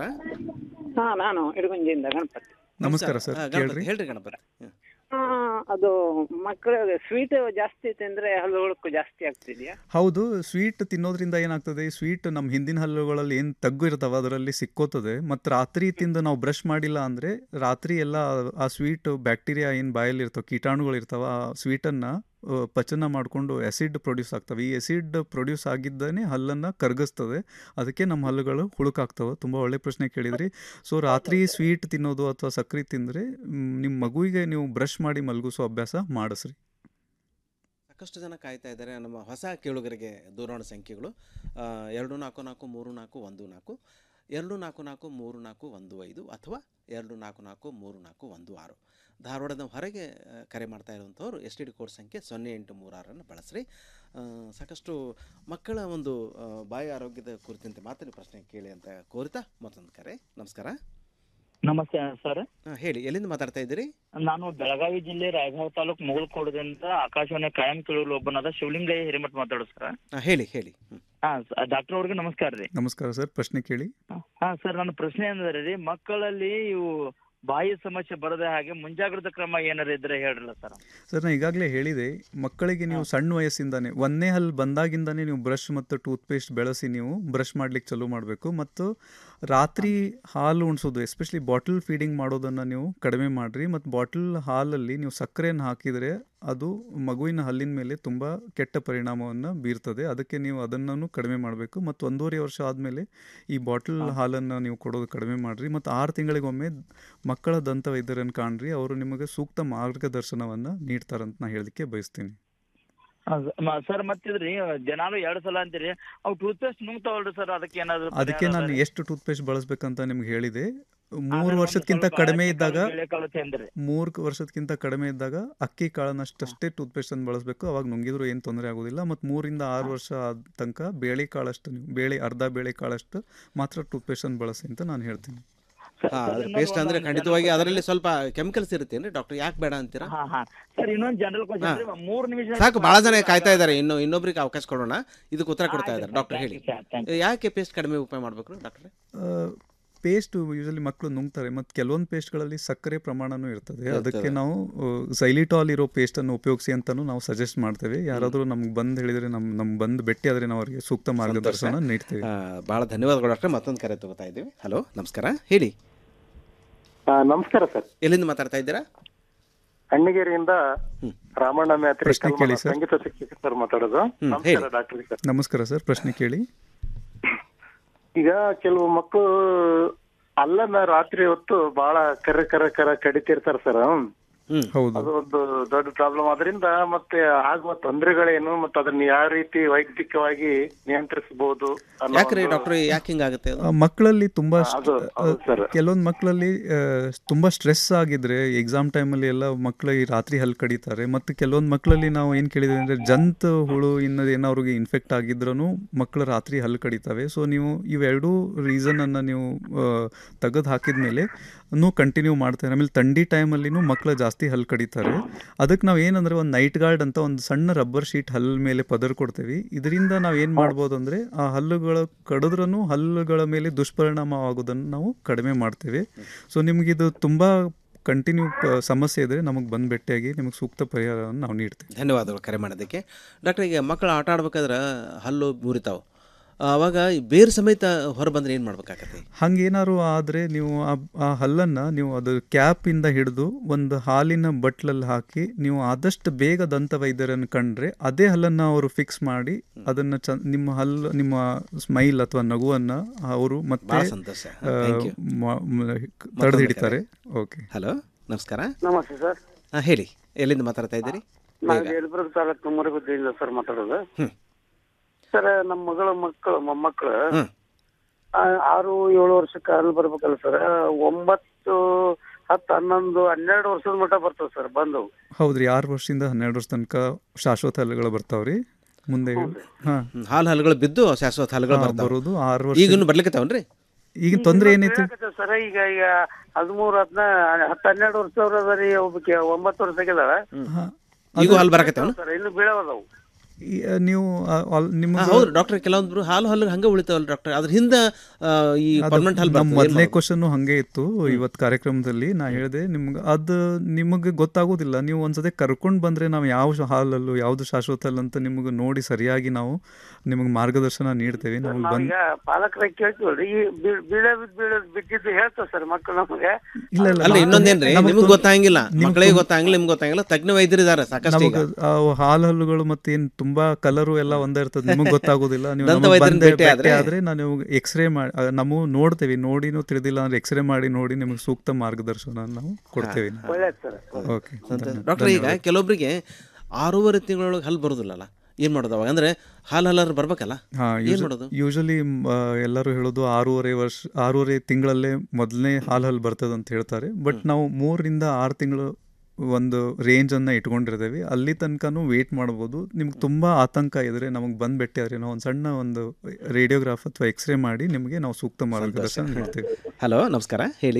ಹಾ ನಾನು ಇಡಗುಂಜಿಯಿಂದ ಗಣಪತಿ ನಮಸ್ಕಾರ ಸರ್ ಹಾ, ಗಣಪತಿ ಕೇಳ್ರಿ ಹೇಳ್ರಿ ಗಣಪತಿ ಹ್ಮ್. ಆ, ಅದು ಮಕ್ಕಳಿಗೆ ಸ್ವೀಟ್ ಜಾಸ್ತಿ ತಿಂದ್ರೆ ಹಲ್ಲು ಹುಳುಕು ಜಾಸ್ತಿ ಆಗ್ತಿದ್ಯಾ ಹೌದು ಸ್ವೀಟ್ ತಿನ್ನೋದ್ರಿಂದ ಏನಾಗ್ತದೆ ಸ್ವೀಟ್ ನಮ್ಮ ಹಿಂದಿನ ಹಲ್ಲುಗಳಲ್ಲಿ ಏನು ತಗ್ಗು ಇರ್ತಾವ ಅದರಲ್ಲಿ ಸಿಕ್ಕೋತದೆ ಮತ್ತು ರಾತ್ರಿ ತಿಂದು ನಾವು ಬ್ರಷ್ ಮಾಡಿಲ್ಲ ಅಂದರೆ ರಾತ್ರಿ ಎಲ್ಲ ಆ ಸ್ವೀಟ್ ಬ್ಯಾಕ್ಟೀರಿಯಾ ಏನು ಬಾಯಲ್ಲಿ ಇರ್ತಾವೆ ಕೀಟಾಣುಗಳು ಇರ್ತಾವ ಆ ಸ್ವೀಟನ್ನು ಪಚನ ಮಾಡಿಕೊಂಡು ಆ್ಯಸಿಡ್ ಪ್ರೊಡ್ಯೂಸ್ ಆಗ್ತವೆ ಈ ಆ್ಯಸಿಡ್ ಪ್ರೊಡ್ಯೂಸ್ ಆಗಿದ್ದಾನೆ ಹಲ್ಲನ್ನು ಕರಗಿಸ್ತದೆ ಅದಕ್ಕೆ ನಮ್ಮ ಹಲ್ಲುಗಳು ಹುಳುಕಾಗ್ತವೆ ತುಂಬ ಒಳ್ಳೆ ಪ್ರಶ್ನೆ ಕೇಳಿದ್ರಿ ಸೊ ರಾತ್ರಿ ಸ್ವೀಟ್ ತಿನ್ನೋದು ಅಥವಾ ಸಕ್ಕರೆ ತಿಂದರೆ ನಿಮ್ಮ ಮಗುವಿಗೆ ನೀವು ಬ್ರಷ್ ಮಾಡಿ ಮಲಗಿಸೋ ಅಭ್ಯಾಸ ಮಾಡಿಸ್ರಿ ಸಾಕಷ್ಟು ಜನ ಕಾಯ್ತಾ ಇದ್ದಾರೆ ನಮ್ಮ ಹೊಸ ಕೇಳುಗರಿಗೆ ದೂರವಾಣಿ ಸಂಖ್ಯೆಗಳು ಆ, ಎರಡು ನಾಲ್ಕು ನಾಲ್ಕು ಮೂರು ನಾಲ್ಕು ಒಂದು ನಾಲ್ಕು ಎರಡು ನಾಲ್ಕು ನಾಲ್ಕು ಮೂರು ನಾಲ್ಕು ಒಂದು ಐದು ಅಥವಾ ಎರಡು ನಾಲ್ಕು ನಾಲ್ಕು ಮೂರು ನಾಲ್ಕು ಒಂದು ಆರು ಧಾರವಾಡದ ಹೊರಗೆ ಆ, ಕರೆ ಮಾಡ್ತಾ ಇರುವಂಥವ್ರು ಎಸ್ ಟಿ ಡಿ ಕೋಡ್ ಸಂಖ್ಯೆ ಸೊನ್ನೆ ಎಂಟು ಮೂರು ಆರನ್ನು ಬಳಸ್ರಿ ಆ, ಸಾಕಷ್ಟು ಮಕ್ಕಳ ಒಂದು ಆ, ಬಾಯಿ ಆರೋಗ್ಯದ ಕುರಿತಂತೆ ಮಾತಿನ ಪ್ರಶ್ನೆ ಕೇಳಿ ಅಂತ ಕೋರಿತಾ ಮತ್ತೊಂದು ಕರೆ ನಮಸ್ಕಾರ ನಮಸ್ತೆ ಸರ್ ಆ, ಹೇಳಿ ಎಲ್ಲಿಂದ ಮಾತಾಡ್ತಾ ಇದ್ದೀರಿ ನಾನು ಬೆಳಗಾವಿ ಜಿಲ್ಲೆ ರಾಯಭಾಗ ತಾಲೂಕು ಮುಗಲ್ಕೋಟದಿಂದ ಆಕಾಶವಾಣಿ ಕಾಯಂ ಕೇಳಲು ಒಬ್ಬನಾದ ಶಿವಲಿಂಗಯ್ಯ ಹಿರೇಮಠ ಮಾತಾಡೋದು ಸರ್ ಆ, ಹೇಳಿ ಹೇಳಿ ಹ್ಮ್. ಹಾ ಡಾಕ್ಟರ್ ಅವ್ರಿಗೆ ನಮಸ್ಕಾರ ರೀ ನಮಸ್ಕಾರ ಸರ್ ಪ್ರಶ್ನೆ ಕೇಳಿ ಹಾ ಸರ್ ನನ್ನ ಪ್ರಶ್ನೆ ಅಂದ್ರೆ ರೀ ಮಕ್ಕಳಲ್ಲಿ ಇವು ಬಾಯಿ ಸಮಸ್ಯೆ ಬರದೆ ಹಾಗೆ ಮುಂಜಾಗ್ರತಾ ಕ್ರಮ ಏನಾರ ಇದ್ರೆ ಹೇಳ್ರಲ್ಲ ಸರ್ ಸರ್ ನಾನು ಈಗಾಗಲೇ ಹೇಳಿದೆ ಮಕ್ಕಳಿಗೆ ನೀವು ಸಣ್ಣ ವಯಸ್ಸಿಂದಾನೆ ಒಂದೇ ಹಲ್ ಬಂದಾಗಿಂದಾನೆ ನೀವು ಬ್ರಷ್ ಮತ್ತು ಟೂತ್ಪೇಸ್ಟ್ ಬೆಳೆಸಿ ನೀವು ಬ್ರಷ್ ಮಾಡ್ಲಿಕ್ಕೆ ಚಾಲೂ ಮಾಡಬೇಕು ಮತ್ತು ರಾತ್ರಿ ಹಾಲು ಉಣಿಸೋದು ಎಸ್ಪೆಷಲಿ ಬಾಟಲ್ ಫೀಡಿಂಗ್ ಮಾಡೋದನ್ನು ನೀವು ಕಡಿಮೆ ಮಾಡಿರಿ ಮತ್ತು ಬಾಟಲ್ ಹಾಲಲ್ಲಿ ನೀವು ಸಕ್ಕರೆಯನ್ನು ಹಾಕಿದರೆ ಅದು ಮಗುವಿನ ಹಲ್ಲಿನ ಮೇಲೆ ತುಂಬ ಕೆಟ್ಟ ಪರಿಣಾಮವನ್ನು ಬೀರ್ತದೆ ಅದಕ್ಕೆ ನೀವು ಅದನ್ನು ಕಡಿಮೆ ಮಾಡಬೇಕು ಮತ್ತು ಒಂದೂವರೆ ವರ್ಷ ಆದಮೇಲೆ ಈ ಬಾಟಲ್ ಹಾಲನ್ನು ನೀವು ಕೊಡೋದು ಕಡಿಮೆ ಮಾಡಿರಿ ಮತ್ತು ಆರು ತಿಂಗಳಿಗೊಮ್ಮೆ ಮಕ್ಕಳ ದಂತ ವೈದ್ಯರನ್ನು ಕಾಣ್ರಿ ಅವರು ನಿಮಗೆ ಸೂಕ್ತ ಮಾರ್ಗದರ್ಶನವನ್ನು ನೀಡ್ತಾರಂತ ನಾನು ಹೇಳಲಿಕ್ಕೆ ಬಯಸ್ತೀನಿ ಸರ್ ಮತ್ತಿದ್ರಿ ದಿನಾಲು ಎರಡ್ ಸಲ ಅಂತೀರಿ ಅವು ಟೂತ್ ಪೇಸ್ಟ್ ನುಂಗ್ತಾವಲ್ರಿ ಸರ್ ಅದಕ್ಕೆ ಏನಾದ್ರು ಅದಕ್ಕೆ ಪರಿಹಾರ ನಾನು ಅದ ರೀ? ಎಷ್ಟು ಟೂತ್ಪೇಸ್ಟ್ ಬಳಸ್ಬೇಕಂತ ನಿಮ್ಗೆ ಹೇಳಿದೆ ಮೂರು ಆಮೇಲೆ ವರ್ಷಕ್ಕಿಂತ ಒಂದ್ ಸ್ವಲ್ಪ ಕಡಿಮೆ ಅಕ್ಕಿ ಇದ್ದಾಗ ಕಾಳು, ಬೇಳೆಕಾಳು ತಿಂದ್ರಿ. ಮೂರು ವರ್ಷಕ್ಕಿಂತ ಕಡಿಮೆ ಇದ್ದಾಗ ಅಕ್ಕಿ ಕಾಳನ್ನಷ್ಟೇ ಟೂತ್ಪೇಸ್ಟ್ ಅನ್ನು ಬಳಸಬೇಕು ಅವಾಗ ನುಂಗಿದ್ರು ಏನು ತೊಂದರೆ ಆಗೋದಿಲ್ಲ ಮತ್ತು ಮೂರಿಂದ ಆರು ವರ್ಷ ಆದ ತನಕ ಬೇಳೆ ಕಾಳಷ್ಟು ನೀವು ಬೇಳೆ ಅರ್ಧ ಬೇಳೆ ಕಾಳಷ್ಟು ಮಾತ್ರ ಟೂತ್ಪೇಸ್ಟ್ ಅನ್ನು ಬಳಸಿ ಅಂತ ನಾನು ಹೇಳ್ತೀನಿ ಹಾ ಅದ್ರ ಪೇಸ್ಟ್ ಅಂದ್ರೆ ಖಂಡಿತವಾಗಿ ಅದರಲ್ಲಿ ಸ್ವಲ್ಪ ಕೆಮಿಕಲ್ಸ್ ಇರುತ್ತೇನ್ರಿ ಡಾಕ್ಟರ್ ಯಾಕೆ ಬೇಡ ಅಂತೀರಾ ಹಾ ಹಾ ಸರ್ ಇನ್ನೊಂದ್ ಜನರಲ್ ಕ್ವಶನ್ ರೀ ಮೂರ್ ನಿಮಿಷ ಸಾಕು ಬಹಳ ಜನ ಕಾಯ್ತಾ ಇದ್ದಾರೆ ಇನ್ನು ಇನ್ನೊಬ್ರಿಗೆ ಅವಕಾಶ ಕೊಡೋಣ ಇದಕ್ಕೆ ಉತ್ತರ ಕೊಡ್ತಾ ಇದ್ದಾರೆ ಡಾಕ್ಟರ್ ಹೇಳಿ ಯಾಕೆ ಪೇಸ್ಟ್ ಕಡಿಮೆ ಉಪಯೋಗ ಮಾಡಬೇಕು ಡಾಕ್ಟರ್ ಪೇಸ್ಟ್ ಯೂಶಲಿ ಮಕ್ಕಳು ನುಂಗ್ತಾರೆ ಮತ್ತು ಕೆಲವೊಂದು ಪೇಸ್ಟ್ಗಳಲ್ಲಿ ಸಕ್ಕರೆ ಪ್ರಮಾಣನೂ ಇರ್ತದೆ ಇರ್ತದೆ. ಅದಕ್ಕೆ ನಾವು ಸೈಲಿಟಾಲ್ ಇರೋ ಪೇಸ್ಟನ್ನು ಉಪಯೋಗಿಸಿ ಅಂತಲೂ ನಾವು ಸಜೆಸ್ಟ್ ಮಾಡ್ತೇವೆ ಯಾರಾದರೂ ನಮ್ಗೆ ಬಂದು ಹೇಳಿದರೆ ನಮ್ಮ ನಮ್ಮ ಬಂದು ಭೇಟಿ ಆದರೆ ನಾವು ಅವರಿಗೆ ಸೂಕ್ತ ಮಾರ್ಗದರ್ಶನ ನೀಡ್ತೇವೆ ಬಹಳ ಧನ್ಯವಾದಗಳು ಡಾಕ್ಟರ್ ಮತ್ತೊಂದು ಕರೆ ತಗೋತಾ ಇದ್ದೀವಿ ಹಲೋ ನಮಸ್ಕಾರ ಹೇಳಿ ನಮಸ್ಕಾರ ಸರ್ ಎಲ್ಲಿಂದ ಮಾತಾಡ್ತಾ ಇದ್ದೀರಾ ಅಣ್ಣಿಗೇರಿಯಿಂದ ರಾಮಣ್ಣ ಮೇತ್ರಿ ಪ್ರಶ್ನೆ ಕೇಳಿ ಕಲ್ಮಲ ಸರ್. ಸಂಗೀತ ಶಿಕ್ಷಕ ಸರ್ ಮಾತಾಡೋದು ಹ್ಮ್, ನಮಸ್ಕಾರ ಹೇಳಿ. ಡಾಕ್ಟರ್ ಸರ್ ನಮಸ್ಕಾರ ಸರ್ ಪ್ರಶ್ನೆ ಕೇಳಿ ಈಗ ಕೆಲವು ಮಕ್ಕಳು ಅಲ್ಲನ್ನ ರಾತ್ರಿ ಹೊತ್ತು ಬಹಳ ಕರ ಕರ ಕರ ಕಡಿತಿರ್ತಾರ ಸರ್ ಹೌದು ಅದು ಒಂದು ದೊಡ್ಡ ಪ್ರಾಬ್ಲಮ್ ಅದರಿಂದ ಮತ್ತೆ ಆಗುವ ತೊಂದರೆಗಳೇನು ಮತ್ತೆ ಅದನ್ನ ಯಾವ ರೀತಿ ವೈಯಕ್ತಿಕವಾಗಿ ನಿಯಂತ್ರಿಸಬಹುದು ಅನ್ನೋ ಯಾಕ್ರಿ ಒಂದು- ಡಾಕ್ಟರ್ ಯಾಕೆ ಹಿಂಗಾಗುತ್ತೆ ಅದು? ಆ, ಮಕ್ಕಳಲ್ಲಿ ತುಂಬಾ ಅದು ಹೌದು ಸರ್ ಕೆಲವೊಂದು ಮಕ್ಕಳಲ್ಲಿ ಆ, ತುಂಬಾ ಸ್ಟ್ರೆಸ್ ಆಗಿದ್ರೆ ಎಕ್ಸಾಮ್ ಟೈಮಲ್ಲಿ ಎಲ್ಲ ಮಕ್ಕಳಿಗೆ ರಾತ್ರಿ ಹಲ್ ಕಡಿತಾರೆ ಮತ್ತು ಕೆಲವೊಂದು ಮಕ್ಕಳಲ್ಲಿ ನಾವು ಏನು ಕೇಳಿದ್ವಿ ಅಂದರೆ ಜಂತ್ ಹುಳು ಇನ್ನದು ಏನೋ ಅವ್ರಿಗೆ ಇನ್ಫೆಕ್ಟ್ ಆಗಿದ್ರೂ ಮಕ್ಕಳು ರಾತ್ರಿ ಹಲ್ ಕಡಿತವೆ ಸೊ ನೀವು ಇವೆರಡೂ ರೀಸನನ್ನು ನೀವು ತೆಗೆದು ಹಾಕಿದ ಮೇಲೆ ಕಂಟಿನ್ಯೂ ಮಾಡ್ತಾರೆ ಆಮೇಲೆ ಥಂಡಿ ಟೈಮಲ್ಲಿನೂ ಮಕ್ಕಳು ಜಾಸ್ತಿ ಹಲ್ ಕಡಿತಾರೆ ಅದಕ್ಕೆ ನಾವು ಏನಂದ್ರೆ ಒಂದು ನೈಟ್ ಗಾರ್ಡ್ ಅಂತ ಒಂದು ಸಣ್ಣ ರಬ್ಬರ್ ಶೀಟ್ ಹಲ್ ಮೇಲೆ ಪದರ್ ಕೊಡ್ತೀವಿ ಇದರಿಂದ ನಾವು ಏನು ಮಾಡ್ಬೋದು ಅಂದರೆ ಆ ಹಲ್ಲುಗಳು ಕಡಿದ್ರೂ ಹಲ್ಲುಗಳ ಮೇಲೆ ದುಷ್ಪರಿಣಾಮ ಆಗೋದನ್ನು ನಾವು ಕಡಿಮೆ ಮಾಡ್ತೇವೆ ಸೊ ನಿಮಗಿದು ತುಂಬ ಕಂಟಿನ್ಯೂ ಸಮಸ್ಯೆ ಇದ್ದರೆ ನಮಗೆ ಬಂದು ಭೇಟಿಯಾಗಿ ನಿಮಗೆ ಸೂಕ್ತ ಪರಿಹಾರವನ್ನು ನಾವು ನೀಡ್ತೇವೆ ಧನ್ಯವಾದಗಳು ಕರೆ ಮಾಡೋದಕ್ಕೆ ಡಾಕ್ಟರ್ ಈಗ ಮಕ್ಕಳು ಆಟ ಆಡ್ಬೇಕಾದ್ರೆ ಹಲ್ಲು ಮುರಿತಾವೆ ಅವಾಗ ಬೇರೆ ಸಮೇತ ಹೊರ ಬಂದ್ರೆ ಏನು ಮಾಡ್ಬೇಕಾಗತ್ತೆ ಹಂಗೇನಾದ್ರು ಆದರೆ ನೀವು ಆ ಆ ಹಲ್ಲನ್ನು ನೀವು ಅದು ಕ್ಯಾಪಿಂದ ಹಿಡಿದು ಒಂದು ಹಾಲಿನ ಬಟ್ಲಲ್ಲಿ ಹಾಕಿ ನೀವು ಆದಷ್ಟು ಬೇಗ ದಂತ ವೈದ್ಯರನ್ನು ಕಂಡ್ರೆ ಅದೇ ಹಲ್ಲನ್ನು ಅವರು ಫಿಕ್ಸ್ ಮಾಡಿ ಅದನ್ನು ಚ ನಿಮ್ಮ ಹಲ್ಲು ನಿಮ್ಮ ಸ್ಮೈಲ್ ಅಥವಾ ನಗುವನ್ನು ಅವರು ಮತ್ತೆ ಬಹಳ ಸಂತೋಷ. Thank you. ತಡೆದು ಹಿಡಿತಾರೆ ಓಕೆ ಹಲೋ ನಮಸ್ಕಾರ ನಮಸ್ತೆ ಸರ್ ಹಾಂ ಹೇಳಿ ಎಲ್ಲಿಂದ ಮಾತಾಡ್ತಾ ಇದ್ದೀರಿ ನಾವು ಯಲಬುರ್ಗ ತಾಲೂಕು ಮುರಗುದ್ದಿಯಿಂದ ಸರ್ ಮಾತಾಡೋದು ಹ್ಮ್. ಸರ್ ನಮ್ಮ ಮಗಳ ಮಕ್ಕಳು ಮೊಮ್ಮಕ್ಕಳು ಹ್ಮ್. ಆ, ಆರು ಏಳು ವರ್ಷಕ್ಕೆ ಅಲ್ಲಿ ಬರ್ಬೇಕಲ್ಲ ಸರ್ ಒಂಬತ್ತು ಹತ್ತು ಹನ್ನೊಂದು ಹನ್ನೆರಡು ವರ್ಷದ ಮಟ್ಟ ಬರ್ತದೆ ಸರ್ ಬಂದವು ಹೌದ್ರಿ ಆರು ವರ್ಷದಿಂದ ಹನ್ನೆರಡು ವರ್ಷ ತನಕ ಶಾಶ್ವತ ಹಲ್ಲುಗಳು ಬರ್ತಾವ್ರಿ ಮುಂದೆ ಹಾಂ ಹಾಲು ಹಲ್ಗಳು ಬಿದ್ದು ಶಾಶ್ವತ ಹಲ್ಗಳು ಹಾ, ಬರ್ತಾವೆ ಬರೋದು ಆರು ವರ್ಷ ಈಗಿನ್ನು ಬರ್ಲಿಕ್ಕತ್ತಾವನ್ರಿ ಈಗಿನ ತೊಂದರೆ ಏನೈತಿ ಸರ್ ಈಗ ಈಗ ಹದಿಮೂರು ಹದಿನ ಹತ್ತು ಹನ್ನೆರಡು ವರ್ಷದವ್ರು ಅದ ರೀ ಒಬ್ಬಕ್ಕೆ ಒಂಬತ್ತು ವರ್ಷ ಆಗಿದಾಳ ಈಗೂ ಹಾಲು ಬರಕತ್ತಾವನ ಸರ್ ಇನ್ನು ಬೀಳವದವು ಈ, ಆ, ನೀವು ಆ, ಅಲ್- ನಿಮ್ಗೆ ಹೌದು ಡಾಕ್ಟರ್ ಕೆಲವೊಂದು ಹಾಲು ಹಲ್ಲು ಹಂಗೆ ಉಳಿತಾವಲ್ಲ ಡಾಕ್ಟರ್ ಅದ್ರ ಹಿಂದೆ ಆ, ಈ ಅದು ಪರ್ಮನೆಂಟ್ ಹಲ್ ನಮ್ಮ ಬರ್ತದೆ ಮೊದಲನೇ ಕ್ವಶನ್ ಹಂಗೆ ಇತ್ತು ಇವತ್ತು ಕಾರ್ಯಕ್ರಮದಲ್ಲಿ ನಾ ಹೇಳಿದೆ ನಿಮ್ಗೆ ಅದು ನಿಮಗೆ ಗೊತ್ತಾಗೋದಿಲ್ಲ ನೀವು ಒಂದ್ಸತಿ ಕರ್ಕೊಂಡು ಬಂದ್ರೆ ನಾವು ಯಾವ ಶ- ಹಾಲಲ್ಲೂ ಯಾವ್ದು ಶಾಶ್ವತ ಹಲ್ಲು ಅಂತ ನಿಮಗೆ ನೋಡಿ ಸರಿಯಾಗಿ ನಾವು ನಿಮಗೆ ಮಾರ್ಗದರ್ಶನ ನೀಡ್ತೇವೆ ನಮಗೆ ಬಂದು ನಾವೀಗ ಪಾಲಕರಾಗಿ ಕೇಳ್ತೀವಲ್ರಿ ಈ ಬೀಳ್- ಬೀಳೋದ್ ಬೀಳೋದ್ ಬಿದ್ದಿದ್ದು ಹೇಳ್ತಾವ ಸರ್ ಮಕ್ಕಳು ನಮಗೆ ಇಲ್ಲ ಇಲ್ಲ ಅಲ್ಲ ನಾವು- ಇನ್ನೊಂದೇನ್ರಿ ನಮಗೆ ನಿಮ್ಗೆ ತುಂಬ- ಗೊತ್ತಾಗಿಲ್ಲ ನಿಮ್ಗೆ ಮಕ್ಕಳಿಗೆ ತುಂಬ- ಗೊತ್ತಾಗಿಲ್ಲ ನಿಮ್ಗೆ ಗೊತ್ತಾಗಿಲ್ಲ ತಜ್ಞ ವೈದ್ಯರಿದ್ದಾರೆ ಸಾಕಷ್ಟು ಈಗ ನಮಗೆ ಹಾಲು ಹಲ್ಲುಗಳು ಮತ್ತೆ ಏನ್ ತುಂಬಾ ಕಲರು ಎಲ್ಲ ಒಂದೇ ಇರ್ತದೆ ನಿಮಗೆ ಗೊತ್ತಾಗೋದಿಲ್ಲ ನೀವು ದಂತ ನಮಗೆ ವೈದ್ಯರನ್ನ ಬಂದೆ ಭೇಟಿ ಭೇಟಿ ಆದ್ರೆ- ಆದ್ರೆ ನಾನು ಎಕ್ಸ್ರೇ ಮಾಡಿ ಆ, ನಾವು ನೋಡ್ತೇವೆ ನೋಡಿನೂ ತಿಳಿದಿಲ್ಲ ಅಂದ್ರೆ ಎಕ್ಸ್ರೇ ಮಾಡಿ ನೋಡಿ ನಿಮಗೆ ಸೂಕ್ತ ಮಾರ್ಗದರ್ಶನ ನಾವು ಕೊಡ್ತೇವೆ ಒಳ್ಳೇದು ಸರ್ ಓಕೆ ಡಾಕ್ಟರ್ ಈಗ ಕೆಲವೊಬ್ಬರಿಗೆ ಆರೂವರೆ ತಿಂಗಳೊಳಗೆ ಹಲ್ಲು ಬರೋದಿಲ್ಲಲ್ಲ ಏನ್ ಮಾಡೋದು ಅವಾಗ ಅಂದ್ರೆ ಹಾಲು ಹಲ್ಲಾರು ಬರ್ಬೇಕಲ್ಲ ಹಾ ಏನ್ ಮಾಡೋದು ಯೂಶಲಿ ಎಲ್ಲರೂ ಹೇಳೋದು ಆರೂವರೆ ವರ್ಷ ಆರೂವರೆ ತಿಂಗಳಲ್ಲೇ ಮೊದಲನೇ ಹಾಲು ಹಲ್ಲು ಬರ್ತದೆ ಅಂತ ಹೇಳ್ತಾರೆ ಬಟ್ ನಾವು ಮೂರರಿಂದ ಆರು ತಿಂಗಳು ಒಂದು ರೇಂಜನ್ನು ಇಟ್ಕೊಂಡಿರ್ತೇವೆ ಅಲ್ಲಿ ತನಕನೂ ವೇಟ್ ಮಾಡ್ಬೋದು ನಿಮ್ಗೆ ತುಂಬ ಆತಂಕ ಇದ್ರೆ ನಮಗೆ ಬಂದು ಭೇಟಿಯಾದ್ರೆ ನಾವು ಒಂದು ಸಣ್ಣ ಒಂದು ರೇಡಿಯೋಗ್ರಾಫ್ ಅಥವಾ ಎಕ್ಸ್ರೇ ಮಾಡಿ ನಿಮಗೆ ನಾವು ಸೂಕ್ತ ಮಾರ್ಗದರ್ಶನ ನೀಡ್ತೇವೆ ಹಲೋ ನಮಸ್ಕಾರ ಹೇಳಿ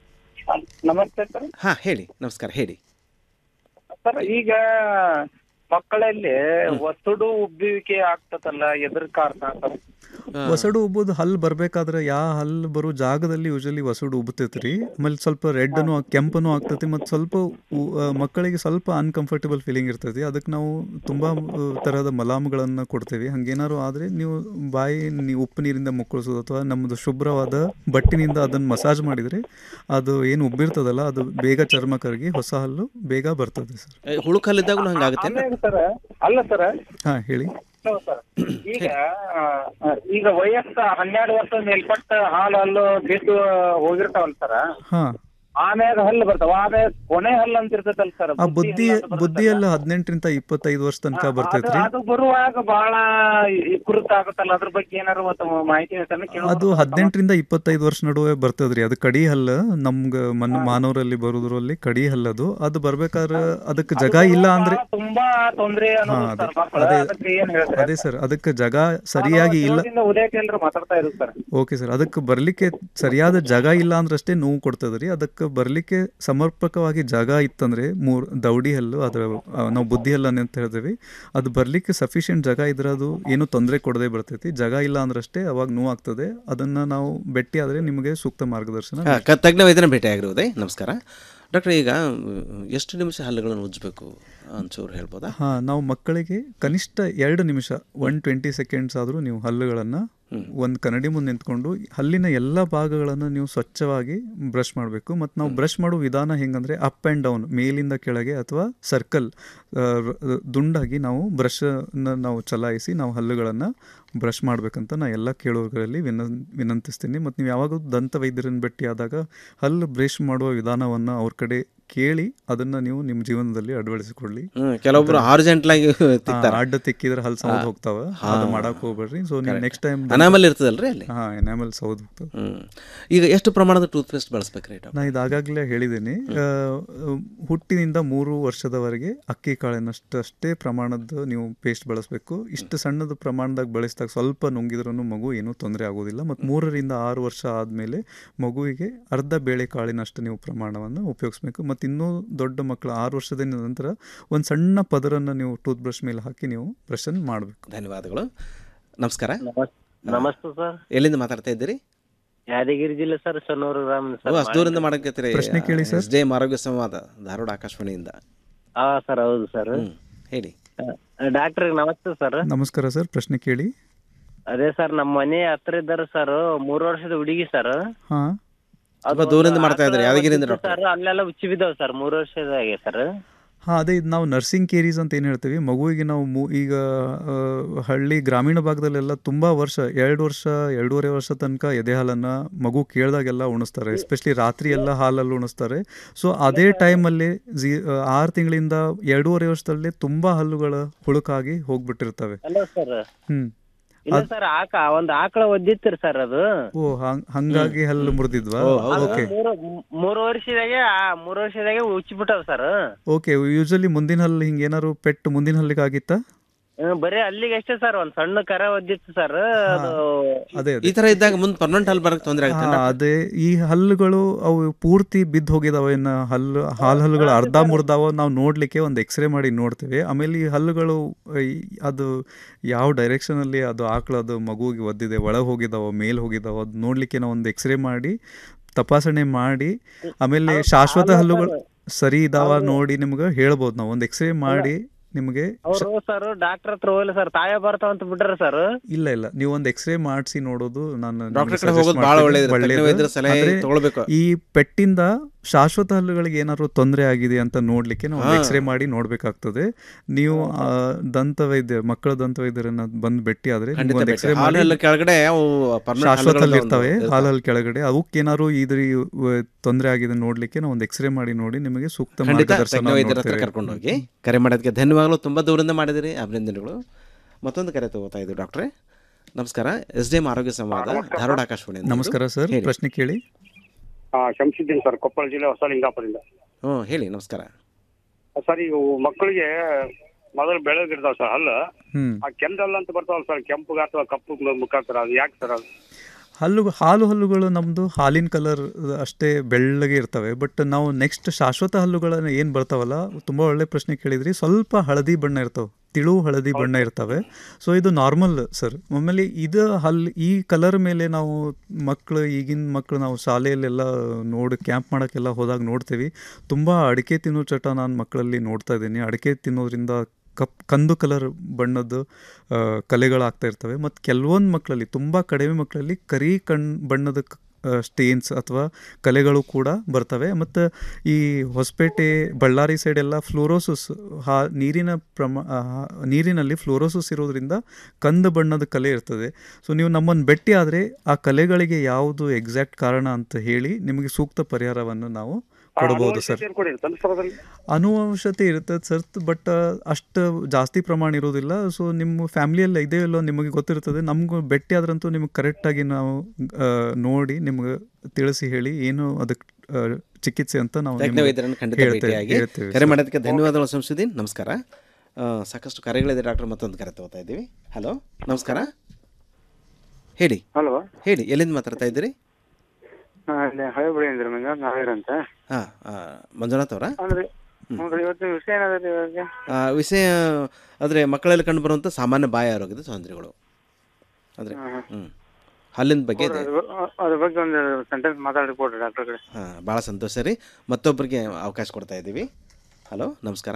ನಮಸ್ತೆ ಸರ್ ಹಾ ಹೇಳಿ ನಮಸ್ಕಾರ ಹೇಳಿ ಸರ್ ಈಗ ಮಕ್ಕಳಲ್ಲಿ ಒಸಡು ಉಬ್ಬುವಿಕೆ ಆಗ್ತದಲ್ಲ ಎದ್ರ ಕಾರಣ ಸರ್ ವಸಡು ಉಬ್ಬೋದು ಹಲ್ಲು ಬರ್ಬೇಕಾದ್ರೆ ಯಾ ಹಲ್ಲು ಬರೋ ಜಾಗದಲ್ಲಿ ಯೂಶಲಿ ವಸಡು ಉಬ್ಬತೈತ್ರಿ ಆಮೇಲೆ ಸ್ವಲ್ಪ ರೆಡ್ನು ಕೆಂಪನು ಆಗ್ತೈತಿ ಮತ್ತು ಸ್ವಲ್ಪ ಉ- ಆ, ಮಕ್ಕಳಿಗೆ ಸ್ವಲ್ಪ ಅನ್ಕಂಫರ್ಟಬಲ್ ಫೀಲಿಂಗ್ ಇರ್ತೈತಿ ಅದಕ್ಕೆ ನಾವು ತುಂಬ ತರಹದ ಮಲಾಮ್ಗಳನ್ನು ಕೊಡ್ತೇವೆ ಹಂಗೇನಾದ್ರು ಆದರೆ ನೀವು ಬಾಯಿ ನೀವು ಉಪ್ಪು ನೀರಿಂದ ಮುಕ್ಕಳಿಸೋದು ಅಥವಾ ನಮ್ಮದು ಶುಭ್ರವಾದ ಬಟ್ಟಿನಿಂದ ಅದನ್ನು ಮಸಾಜ್ ಮಾಡಿದರೆ ಅದು ಏನು ಉಬ್ಬಿರ್ತದಲ್ಲ ಅದು ಬೇಗ ಚರ್ಮ ಕರಗಿ ಹೊಸ ಹಲ್ಲು ಬೇಗ ಬರ್ತದೆ ಸರ್ ಹುಳುಕ್ ಹಲ್ಲಿದ್ದಾಗಲೂ ಹಂಗಾಗುತ್ತೆ ಆಮೇಲೆ ಸರ್ ಅಲ್ಲ ಸರ್ ಹಾಂ ಹೇಳಿ ಸರ್ ಈಗ ಆ, ಈಗ ವಯಸ್ಸು ಹನ್ನೆರಡು ವರ್ಷ ಮೇಲ್ಪಟ್ಟ ಹಾಲು ಹಲ್ಲು ಬಿದ್ದು ಹೋಗಿರ್ತಾವಲ್ಲ ಸರ್ ಹಾಂ ಆಮ್ಯಾಗ ಹಲ್ಲು ಬರ್ತಾವ ಆಮ್ಯಾಗ ಕೊನೆ ಹಲ್ಲು ಅಂತ ಇರ್ತೈತಲ್ಲ ಸರ್ ಆ ಬುದ್ಧಿ ಬುದ್ಧಿಯೆಲ್ಲ ಹದಿನೆಂಟರಿಂದ ಇಪ್ಪತ್ತೈದು ವರ್ಷ ತನಕ ಬರ್ತೈತ್ರಿ ಅದು ಬರುವಾಗ ಬಹಳ ಕುರುತ ಆಗುತ್ತಲ್ಲ ಅದ್ರ ಬಗ್ಗೆ ಏನಾರು ಮತ್ತೆ ಮಾಹಿತಿ ಹೇಳ್ತಾನೆ ಅದು ಹದಿನೆಂಟರಿಂದ ಇಪ್ಪತ್ತೈದು ವರ್ಷ ನಡುವೆ ಬರ್ತದ್ರಿ ಅದು ಕಡಿ ಹಲ್ಲ ನಮ್ಗ ಮನ್ ಮಾನವರಲ್ಲಿ ಬರೋದ್ರಲ್ಲಿ ಕಡಿ ಹಲ್ಲದು ಅದು ಬರ್ಬೇಕಾದ್ರೆ ಅದಕ್ಕೆ ಜಗ ಇಲ್ಲ ಅಂದ್ರೆ ತುಂಬಾ ತೊಂದ್ರೆ ಹಾ ಅನ್ನೋದು ಅದೇ ಸರ್ ಮಕ್ಕಳು ಅದೇ ಅದಕ್ಕೆ ಏನ್ ಹೇಳ್ತಾರೆ ಅದೇ ಸರ್ ಅದಕ್ಕೆ ಜಗ ಸರಿಯಾಗಿ ಇಲ್ಲ ಉದಯ ಕೇಂದ್ರ ಮಾತಾಡ್ತಾ ಇರೋದು ಸರ್ ಓಕೆ ಸರ್ ಅದಕ್ಕೆ ಬರ್ಲಿಕ್ಕೆ ಸರಿಯಾದ ಜಾಗ ಇಲ್ಲ ಅಂದ್ರಷ್ಟೇ ನೋವು ಕೊಡ್ತದ್ರಿ ಅದಕ್ಕೆ ಬರ್ಲಿಕ್ಕೆ ಸಮರ್ಪಕವಾಗಿ ಜಾಗ ಇತ್ತಂದ್ರೆ ಮೂರ್ ದೌಡಿ ಹಲ್ಲು ಅದರ ಆ, ನಾವು ಬುದ್ಧಿ ಹಲ್ಲು ಅಂತ ಹೇಳ್ತೇವೆ ಅದು ಬರ್ಲಿಕ್ಕೆ ಸಫಿಷಿಯೆಂಟ್ ಜಾಗ ಇದ್ರೆ ಅದು ಏನು ತೊಂದರೆ ಕೊಡದೆ ಬರ್ತೈತಿ ಜಾಗ ಇಲ್ಲ ಅಂದ್ರಷ್ಟೇ ಅವಾಗ ನೋವು ಆಗ್ತದೆ ಅದನ್ನ ನಾವು ಭೇಟಿ ಆದ್ರೆ ನಿಮಗೆ ಸೂಕ್ತ ಮಾರ್ಗದರ್ಶನ ಹಾ, ಕ- ತಜ್ಞ ವೈದ್ಯನ ಭೇಟಿ ಆಗಿರುವುದೇ ನಮಸ್ಕಾರ ಡಾಕ್ಟರ್ ಈಗ ಮ್, ಎಷ್ಟು ನಿಮಿಷ ಹಲ್ಲುಗಳನ್ನು ಉಜ್ಜಬೇಕು ಒಂಚೂರು ಹೇಳ್ಬೋದಾ ಹಾಂ ನಾವು ಮಕ್ಕಳಿಗೆ ಕನಿಷ್ಠ ಎರಡು ನಿಮಿಷ ಒನ್ ಟ್ವೆಂಟಿ ಸೆಕೆಂಡ್ಸ್ ಆದರೂ ನೀವು ಹಲ್ಲುಗಳನ್ನು ಒಂದು ಕನ್ನಡಿ ಮುಂದೆ ನಿಂತ್ಕೊಂಡು ಹಲ್ಲಿನ ಎಲ್ಲ ಭಾಗಗಳನ್ನು ನೀವು ಸ್ವಚ್ಛವಾಗಿ ಬ್ರಷ್ ಮಾಡಬೇಕು ಮತ್ತು ನಾವು ಬ್ರಷ್ ಮಾಡೋ ವಿಧಾನ ಹೆಂಗಂದ್ರೆ ಅಪ್ ಆ್ಯಂಡ್ ಡೌನ್ ಮೇಲಿಂದ ಕೆಳಗೆ ಅಥವಾ ಸರ್ಕಲ್ ದುಂಡಾಗಿ ನಾವು ಬ್ರಷನ್ನು ನಾವು ಚಲಾಯಿಸಿ ನಾವು ಹಲ್ಲುಗಳನ್ನು ಬ್ರಷ್ ಮಾಡಬೇಕಂತ ನಾ ಎಲ್ಲ ಕೇಳೋರಲ್ಲಿ ವಿನ ವಿನಂತಿಸ್ತೀನಿ ಮತ್ತು ನೀವು ಯಾವಾಗ ದಂತ ವೈದ್ಯರನ್ನು ಭೇಟಿ ಆದಾಗ ಹಲ್ಲು ಬ್ರಷ್ ಮಾಡುವ ವಿಧಾನವನ್ನು ಅವ್ರ ಕಡೆ ಕೇಳಿ ಅದನ್ನ ನೀವು ನಿಮ್ಮ ಜೀವನದಲ್ಲಿ ಅಳವಡಿಸಿಕೊಳ್ಳಿ ಹ್ಮ್, ಕೆಲವೊಬ್ರು horizontal ಆಗಿ ತಿಕ್ತಾರೆ. ಅಡ್ಡ ತಿಕ್ಕಿದ್ರೆ ಹಲ್ಲು ಸೌದ್ ಹಾ. ಹೋಗ್ತಾವ ಹಾ. ಅದು ಮಾಡಕ್ ಹೋಗ್ಬೇಡ್ರಿ ಸೊ ನೀವು Correct. ನೆಕ್ಸ್ಟ್ ಟೈಮ್ Enamel ಇರ್ತದಲ್ರಿ ಅಲ್ಲಿ? ಹಾ ಎನಾಮಲ್ ಸೌದ್ ಹೋಗ್ತದೆ ಹ್ಮ್. ಈಗ ಎಷ್ಟು ಪ್ರಮಾಣದ ಟೂತ್ ಪೇಸ್ಟ್ ಬಳಸ್ಬೇಕ್ರಿ ಡಾಕ್ಟರ್ ನಾ ಇದಾಗಲೇ ಹೇಳಿದ್ದೀನಿ ಆ, ಹುಟ್ಟಿನಿಂದ ಮೂರು ವರ್ಷದವರೆಗೆ ಅಕ್ಕಿ ಕಾಳಿನಷ್ಟು ಅಷ್ಟೇ ಪ್ರಮಾಣದ ನೀವು ಪೇಸ್ಟ್ ಬಳಸಬೇಕು ಇಷ್ಟು ಸಣ್ಣದ ಪ್ರಮಾಣದಾಗ ಬಳಸಿದಾಗ ಸ್ವಲ್ಪ ನುಂಗಿದ್ರೂ ಮಗು ಏನೂ ತೊಂದರೆ ಆಗೋದಿಲ್ಲ ಮತ್ತು ಮೂರರಿಂದ ಆರು ವರ್ಷ ಆದಮೇಲೆ ಮಗುವಿಗೆ ಅರ್ಧ ಬೇಳೆ ಕಾಳಿನಷ್ಟು ನೀವು ಪ್ರಮಾಣವನ್ನು ಉಪಯೋಗಿಸ್ಬೇಕು ಮತ್ತು ಇನ್ನೂ ದೊಡ್ಡ ಮಕ್ಕಳು ಆರು ವರ್ಷದ ನಂತರ ಒಂದು ಸಣ್ಣ ಪದರನ್ನು ನೀವು ಟೂತ್ ಬ್ರಷ್ ಮೇಲೆ ಹಾಕಿ ನೀವು ಬ್ರಷನ್ನು ಮಾಡಬೇಕು ಧನ್ಯವಾದಗಳು ನಮಸ್ಕಾರ ನಮಸ್ತೆ ಸರ್ ಎಲ್ಲಿಂದ ಮಾತಾಡ್ತಾ ಇದ್ದೀರಿ ಯಾದಗಿರಿ ಜಿಲ್ಲೆ ಸರ್ ಸನ್ನೂರು ಗ್ರಾಮ ಓ, ಅಷ್ಟು ದೂರದಿಂದ ಮಾಡಕತ್ತೀರಿ ಪ್ರಶ್ನೆ ಕೇಳಿ ಸರ್. ಎಸ್ ಡಿ ಎಂ ಆರೋಗ್ಯ ಸಂವಾದ ಧಾರವಾಡ ಆಕಾಶವಾಣಿಯಿಂದ ಹಾ ಸರ್ ಹೌದು ಸರ್ ಹ್ಮ್, ಹೇಳಿ ಡಾಕ್ಟರ್ ನಮಸ್ತೆ ಸರ್ ನಮಸ್ಕಾರ ಸರ್ ಪ್ರಶ್ನೆ ಕೇಳಿ ಅದೇ ಸರ್ ನಮ್ಮ ಮನೆ ಹತ್ರ ಇದ್ದಾರೆ ಸರ್ ಮೂರು ವರ್ಷದ ಹುಡುಗಿ ಸರ್ ಹಾಂ ಸ್ವಲ್ಪ ದೂರದಿಂದ ಮಾಡ್ತಾ ಇದ್ದಾರೆ ಯಾದಗಿರಿಯಿಂದ ಡಾಕ್ಟರ್ ಸರ್ ಅಲ್ಲೆಲ್ಲ ಉಚ್ಚಿ ಬಿದ್ದಾವ ಸರ್ ಮೂರು ವರ್ಷದಾಗೆ ಸರ್ ಹಾಂ ಅದೇ ಇದು ನಾವು ನರ್ಸಿಂಗ್ ಕೇರೀಸ್ ಅಂತ ಏನು ಹೇಳ್ತೀವಿ ಮಗುವಿಗೆ ನಾವು ಮು ಈಗ ಆ, ಹಳ್ಳಿ ಗ್ರಾಮೀಣ ಭಾಗದಲ್ಲೆಲ್ಲ ತುಂಬ ವರ್ಷ ಎರಡು ವರ್ಷ ಎರಡೂವರೆ ವರ್ಷ ತನಕ ಎದೆ ಹಾಲನ್ನು ಮಗು ಕೇಳಿದಾಗೆಲ್ಲ ಉಣಿಸ್ತಾರೆ ಎಸ್ಪೆಷಲಿ ರಾತ್ರಿ ಎಲ್ಲ ಹಾಲಲ್ಲಿ ಉಣಿಸ್ತಾರೆ ಸೊ ಅದೇ ಟೈಮಲ್ಲಿ ಜಿ ಆರು ತಿಂಗಳಿಂದ ಎರಡೂವರೆ ವರ್ಷದಲ್ಲೇ ತುಂಬ ಹಲ್ಲುಗಳ ಹುಳುಕಾಗಿ ಹೋಗ್ಬಿಟ್ಟಿರ್ತವೆ ಅಲ್ಲ ಸರ್ ಹ್ಮ್ ಇಲ್ಲ ಸರ್ ಆಕ ಒಂದ್ ಆಕಳ ಒದ್ದಿತ್ರಿ ಸರ್ ಅದು ಓ ಹಂಗ್- ಹಂಗಾಗಿ ಹಲ್ಲು ಮುರಿದಿದ್ವಾ ಅದು ಓಕೆ ಮೂರು ಮೂರು ವರ್ಷದಾಗೆ ಆ ಮೂರು ವರ್ಷದಾಗೆ ಉಚ್ಚಿ ಬಿಟ್ಟಾವ ಸರ್ ಓಕೆ ಯೂಶಲಿ ಮುಂದಿನ ಹಲ್ಲು ಹಿಂಗೆ ಏನಾದ್ರು ಪೆಟ್ಟು ಮುಂದಿನ ಹಲ್ಲಿಗೆ ಆಗಿತ್ತಾ ಬರೀ ಅಲ್ಲಿಗೆ ಅಷ್ಟೇ ಸರ್ ಒಂದ್ ಸಣ್ಣ ಕರ ಒದ್ದಿತ್ತು ಸರ್ ಅದು ಅದೇ ಈ ತರ ಇದ್ದಾಗ ಮುಂದೆ ಪರ್ಮನೆಂಟ್ ಹಲ್ ಬರಕ್ ತೊಂದರೆ ಆಗುತ್ತೆ ಹಾ, ಅದೇ ಈ ಹಲ್ಲುಗಳು ಅವು ಪೂರ್ತಿ ಬಿದ್ದು ಹೋಗಿದಾವ ಇನ್ನು ಹಲ್ಲು ಹಾಲು ಹಲ್ಲುಗಳು ಅರ್ಧ ಮುರಿದಾವ ನಾವು ನೋಡ್ಲಿಕ್ಕೆ ಒಂದು ಎಕ್ಸ್ರೇ ಮಾಡಿ ನೋಡ್ತೇವೆ ಆಮೇಲೆ ಈ ಹಲ್ಲುಗಳು ಈ, ಅದು ಯಾವ ಡೈರೆಕ್ಷನಲ್ಲಿ ಅದು ಆಕಳದು ಮಗುವಿಗೆ ಒದ್ದಿದೆ ಒಳಗೆ ಹೋಗಿದಾವ ಮೇಲ್ ಹೋಗಿದಾವ ಅದು ನೋಡ್ಲಿಕ್ಕೆ ನಾವು ಒಂದು ಎಕ್ಸ್ರೇ ಮಾಡಿ ತಪಾಸಣೆ ಮಾಡಿ ಆಮೇಲೆ ಶಾಶ್ವತ ಹಲ್ಲುಗಳು ಸರಿ ಇದಾವ ನೋಡಿ ನಿಮ್ಗೆ ಹೇಳ್ಬೋದು ನಾವು ಒಂದು ಎಕ್ಸ್ರೇ ಮಾಡಿ ನಿಮಗೆ ಅವ್ರು ಸರ್ ಡಾಕ್ಟರ್ ಹತ್ರ ಹೋಗ್ಲಿ ಸರ್ ತಾವೇ ಬರ್ತಾವ ಅಂತ ಬಿಟ್ರ ಸರ್ ಇಲ್ಲ ಇಲ್ಲ ನೀವು ಒಂದು ಎಕ್ಸ್ರೇ ಮಾಡಿಸಿ ನೋಡೋದು ನಾನು Doctor ನಿಮ್ಗೆ ಕಡೆ suggest ಹೋಗೋದು ಭಾಳ ಮಾಡ್ತೀನಿ. ಒಳ್ಳೇದು. ತಜ್ಞ ವೈದ್ಯರ ಸಲಹೆ ಆದ್ರೆ ತಗೊಳ್ಬೇಕು. ಈ ಪೆಟ್ಟಿಂದ ಶಾಶ್ವತ ಹಲ್ಲುಗಳಿಗೆ ಏನಾದ್ರು ತೊಂದರೆ ಆಗಿದೆ ಅಂತ ನೋಡ್ಲಿಕ್ಕೆ ನಾವು ಹಾ. ಎಕ್ಸ್ರೇ ಮಾಡಿ ನೋಡ್ಬೇಕಾಗ್ತದೆ ನೀವು ಆ, ದಂತ ವೈದ್ಯ ಮಕ್ಕಳ ದಂತ ವೈದ್ಯರನ್ನ ಬಂದು ಭೇಟಿ ಆದ್ರೆ ಖಂಡಿತ ಒಂದು ಭೇಟಿ. ಎಕ್ಸ್ರೇ ಹಾಲು ಮಾಡಿ ಹಲ್ಲು ಕೆಳಗಡೆ ಅವು permanent ಶಾಶ್ವತ ಹಲ್ಲುಗಳು ಹಲ್ಲು ಒಂದು ಇರ್ತವೆ ಇರ್ತವೆ. ಹಾಲು ಹಲ್ಲು ಕೆಳಗಡೆ ಅವಕ್ಕೇನಾದ್ರು ಇದ್ರಿ ತೊಂದರೆ ಆಗಿದೆ ನೋಡ್ಲಿಕ್ಕೆ ನಾವು ಒಂದು ಎಕ್ಸ್ರೇ ಮಾಡಿ ನೋಡಿ ನಿಮಗೆ ಸೂಕ್ತ ಖಂಡಿತ ಮಾರ್ಗದರ್ಶನ ತಜ್ಞ ವೈದ್ಯರ ಹತ್ರ ನೋಡ್ತೇವೆ. ಕರ್ಕೊಂಡು ಹೋಗಿ ಕರೆ ಮಾಡೋದಕ್ಕೆ ಧನ್ಯವಾದಗಳು ತುಂಬ ದೂರದಿಂದ ಮಾಡಿದಿರಿ ಅಭಿನಂದನೆಗಳು ಮತ್ತೊಂದು ಕರೆ ತಗೋತಾ ಇದ್ದೀವಿ ಡಾಕ್ಟ್ರೆ ನಮಸ್ಕಾರ ಎಸ್ ಡಿ ಎಂ ಆರೋಗ್ಯ ಸಂವಾದ ಧಾರವಾಡ ಆಕಾಶವಾಣಿ ನಮಸ್ಕಾರ ಸರ್ ಪ್ರಶ್ನೆ ಕೇಳಿ ಹಾ ಶಂಸಿದ್ದೀನ್ ಸರ್ ಕೊಪ್ಪಳ ಜಿಲ್ಲೆ ಹೊಸ ಲಿಂಗಾಪುರದಿಂದ ಹ್ಞೂ ಹೇಳಿ ನಮಸ್ಕಾರ ಸರ್ ಈಗ ಮಕ್ಕಳಿಗೆ ಮೊದಲು ಬೆಳಗಿರ್ತಾವ ಸರ್ ಹಲ್ಲು ಹ್ಮ್ ಆ ಕೆಂದಲ್ಲ ಅಂತ ಬರ್ತಾವಲ್ಲ ಸರ್ ಕೆಂಪು ಅಥವಾ ಕಪ್ಪು ಮುಖಾಂತರ ಅದು ಯಾಕೆ ಸರ್ ಅದು ಹಲ್ಲು ಹಾಲು ಹಲ್ಲುಗಳು ನಮ್ಮದು ಹಾಲಿನ ಕಲರ್ ಅಷ್ಟೇ ಬೆಳ್ಳಗೆ ಇರ್ತವೆ ಬಟ್ ನಾವು ನೆಕ್ಸ್ಟ್ ಶಾಶ್ವತ ಹಲ್ಲುಗಳನ್ನ ಏನು ಬರ್ತಾವಲ್ಲ ತುಂಬ ಒಳ್ಳೆ ಪ್ರಶ್ನೆ ಕೇಳಿದ್ರಿ ಸ್ವಲ್ಪ ಹಳದಿ ಬಣ್ಣ ಇರ್ತವೆ ತಿಳು ಹಳದಿ ಬಣ್ಣ ಇರ್ತವೆ ಸೊ ಇದು ನಾರ್ಮಲ್ ಸರ್ ಆಮೇಲೆ ಇದು ಹಲ್ ಈ ಕಲರ್ ಮೇಲೆ ನಾವು ಮಕ್ಕಳು ಈಗಿನ ಮಕ್ಕಳು ನಾವು ಶಾಲೆಯಲ್ಲೆಲ್ಲ ನೋಡಿ ಕ್ಯಾಂಪ್ ಮಾಡೋಕ್ಕೆಲ್ಲ ಹೋದಾಗ ನೋಡ್ತೀವಿ ತುಂಬ ಅಡಿಕೆ ತಿನ್ನೋ ಚಟ ನಾನು ಮಕ್ಕಳಲ್ಲಿ ನೋಡ್ತಾ ಇದ್ದೀನಿ ಅಡಿಕೆ ತಿನ್ನೋದ್ರಿಂದ ಕಪ್ ಕಂದು ಕಲರ್ ಬಣ್ಣದ್ದು ಆ, ಕಲೆಗಳಾಗ್ತಾ ಇರ್ತವೆ ಮತ್ತು ಕೆಲವೊಂದು ಮಕ್ಕಳಲ್ಲಿ ತುಂಬ ಕಡಿಮೆ ಮಕ್ಕಳಲ್ಲಿ ಕರಿ ಕಣ್ ಬಣ್ಣದ ಸ್ಟೇನ್ಸ್ ಅಥವಾ ಕಲೆಗಳು ಕೂಡ ಬರ್ತವೆ ಮತ್ತು ಈ ಹೊಸಪೇಟೆ ಬಳ್ಳಾರಿ ಸೈಡೆಲ್ಲ ಫ್ಲೋರೋಸಿಸ್ ಹಾ ನೀರಿನ ಪ್ರಮಾ ಆ, ನೀರಿನಲ್ಲಿ ಫ್ಲೋರೋಸಿಸ್ ಇರೋದ್ರಿಂದ ಕಂದು ಬಣ್ಣದ ಕಲೆ ಇರ್ತದೆ ಸೊ ನೀವು ನಮ್ಮನ್ನು ಭೇಟಿ ಆದರೆ ಆ ಕಲೆಗಳಿಗೆ ಯಾವುದು ಎಕ್ಸಾಕ್ಟ್ ಕಾರಣ ಅಂತ ಹೇಳಿ ನಿಮಗೆ ಸೂಕ್ತ ಪರಿಹಾರವನ್ನು ನಾವು ಕೊಡಬಹುದು ಸರ್ ಅನುವಂಶತೆ ಇರ್ತದೆ ಸರ್ ಬಟ್ ಅಷ್ಟು ಜಾಸ್ತಿ ಪ್ರಮಾಣ ಇರೋದಿಲ್ಲ ಸೊ ನಿಮ್ಮ ಫ್ಯಾಮಿಲಿಯಲ್ಲ ಇದೆ ಇಲ್ಲೋ ನಿಮಗೆ ಗೊತ್ತಿರ್ತದೆ ನಮ್ಗೆ ಭೇಟಿ ಆದ್ರಂತೂ ನಿಮಗೆ ಕರೆಕ್ಟಾಗಿ ನಾವು ಆ, ನೋಡಿ ನಿಮ್ಗೆ ತಿಳಿಸಿ ಹೇಳಿ ಏನು ಅದಕ್ಕೆ ಆ, ಚಿಕಿತ್ಸೆ ಅಂತ ನಾವು ತಜ್ಞ ನಿಮ್ಗೆ ವೈದ್ಯರನ್ನು ಖಂಡಿತ ಹೇಳ್ತೇವೆ- ಭೇಟಿಯಾಗಿ ಹೇಳ್ತೇವೆ ಕರೆ ಸರ್. ಮಾಡೋದಕ್ಕೆ ಧನ್ಯವಾದಗಳು ಸಂಶುದ್ದೀನ್ ನಮಸ್ಕಾರ ಆ, ಸಾಕಷ್ಟು ಕರೆಗಳಿದೆ ಡಾಕ್ಟರ್ ಮತ್ತೊಂದು ಕರೆ ತಗೋತಾ ಇದ್ದೀವಿ ಹಲೋ ನಮಸ್ಕಾರ ಹೇಳಿ ಹಲೋ ಹೇಳಿ ಎಲ್ಲಿಂದ ಮಾತಾಡ್ತಾ ಇದ್ದೀರಿ ಅಲ್ಲಿ ಹಳೆ ಬಳಿಯಿಂದ ನಂಗೆ ನಾವೇರ್ ಅಂತ ಹಾಂ ಮಂಜುನಾಥ್ ಅವರ ಅಂದ್ರೆ ನೋಡ್ರಿ ಇವತ್ತಿನ ವಿಷಯ ಏನದ ಇವಾಗ ವಿಷಯ ಅಂದರೆ ಮಕ್ಕಳಲ್ಲಿ ಕಂಡು ಬರುವಂಥ ಸಾಮಾನ್ಯ ಬಾಯ ಆರೋಗ್ಯದ ತೊಂದರೆಗಳು ಅಂದರೆ ಹ್ಞೂ ಹಲ್ಲಿನ ಬಗ್ಗೆ ಇದೆ ಅದ್ರ ಅದ್ರ ಬಗ್ಗೆ ಒಂದು ಸೆಂಟೆನ್ಸ್ ಮಾತಾಡಿ ಕೊಡ್ರಿ ಡಾಕ್ಟರ್ ಕಡೆ ಹಾಂ ಭಾಳ ಸಂತೋಷ ರೀ ಮತ್ತೊಬ್ಬರಿಗೆ ಅವಕಾಶ ಕೊಡ್ತಾ ಇದ್ದೀವಿ ಹಲೋ ನಮಸ್ಕಾರ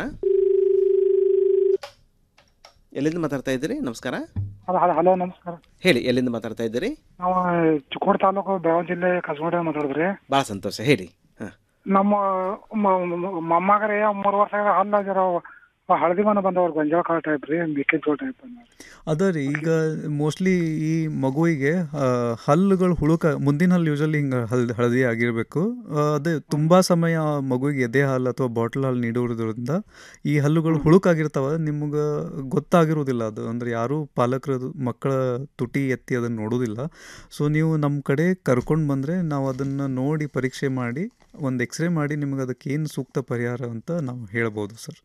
ಎಲ್ಲಿಂದ ಮಾತಾಡ್ತಾ ಇದ್ದೀರಿ ನಮಸ್ಕಾರ ಹಲೋ ಹಲೋ ಹಲೋ ನಮಸ್ಕಾರ ಹೇಳಿ ಎಲ್ಲಿಂದ ಮಾತಾಡ್ತಾ ಇದ್ದೀರಿ ನಾವು ಚಿಕ್ಕೋಡಿ ತಾಲೂಕು ಬೆಳಗಾವಿ ಜಿಲ್ಲೆ ಕಸಗೋಡೆ ಮಾತಾಡಿದ್ರಿ ಭಾಳ ಸಂತೋಷ ಹೇಳಿ ಹಾಂ ನಮ್ಮ ಮ- ಮ- ಮೊಮ್ಮಗರೇ ಮೂರು ವರ್ಷ ಹಲ್ಲ ಜರ ಹಳದಿ ಬಣ್ಣ ಬಂದವ್ರು ಗೊಂಜಾಳ ಕಾಳು ಟೈಪ್ ರೀ ಮೆಕ್ಕೆಜೋಳ ಟೈಪ್ ಅದ ರೀ ಈಗ ಮೋಸ್ಟ್ಲಿ ಈ ಮಗುವಿಗೆ ಆ, ಹಲ್ಲುಗಳು ಹುಳುಕ ಮುಂದಿನ ಹಲ್ಲು ಯೂಶಲಿ ಹಿಂಗೆ ಹಲ್ ಹಳದಿ ಆಗಿರಬೇಕು ಅದೇ ತುಂಬ ಸಮಯ ಆ ಮಗುವಿಗೆ ಎದೆ ಹಾಲು ಅಥವಾ ಬಾಟಲ್ ಹಾಲು ನೀಡೋದ್ರಿಂದ ಈ ಹಲ್ಲುಗಳು ಹುಳುಕಾಗಿರ್ತಾವ ನಿಮ್ಗೆ ಗೊತ್ತಾಗಿರೋದಿಲ್ಲ ಅದು ಅಂದರೆ ಯಾರೂ ಪಾಲಕರು ಮಕ್ಕಳ ತುಟಿ ಎತ್ತಿ ಅದನ್ನು ನೋಡೋದಿಲ್ಲ ಸೊ ನೀವು ನಮ್ಮ ಕಡೆ ಕರ್ಕೊಂಡು ಬಂದರೆ ನಾವು ಅದನ್ನು ನೋಡಿ ಪರೀಕ್ಷೆ ಮಾಡಿ ಒಂದು ಎಕ್ಸ್ರೇ ಮಾಡಿ ನಿಮ್ಗೆ ಅದಕ್ಕೆ ಏನು ಸೂಕ್ತ ಪರಿಹಾರ ಅಂತ ನಾವು ಹೇಳ್ಬೋದು ಸರ್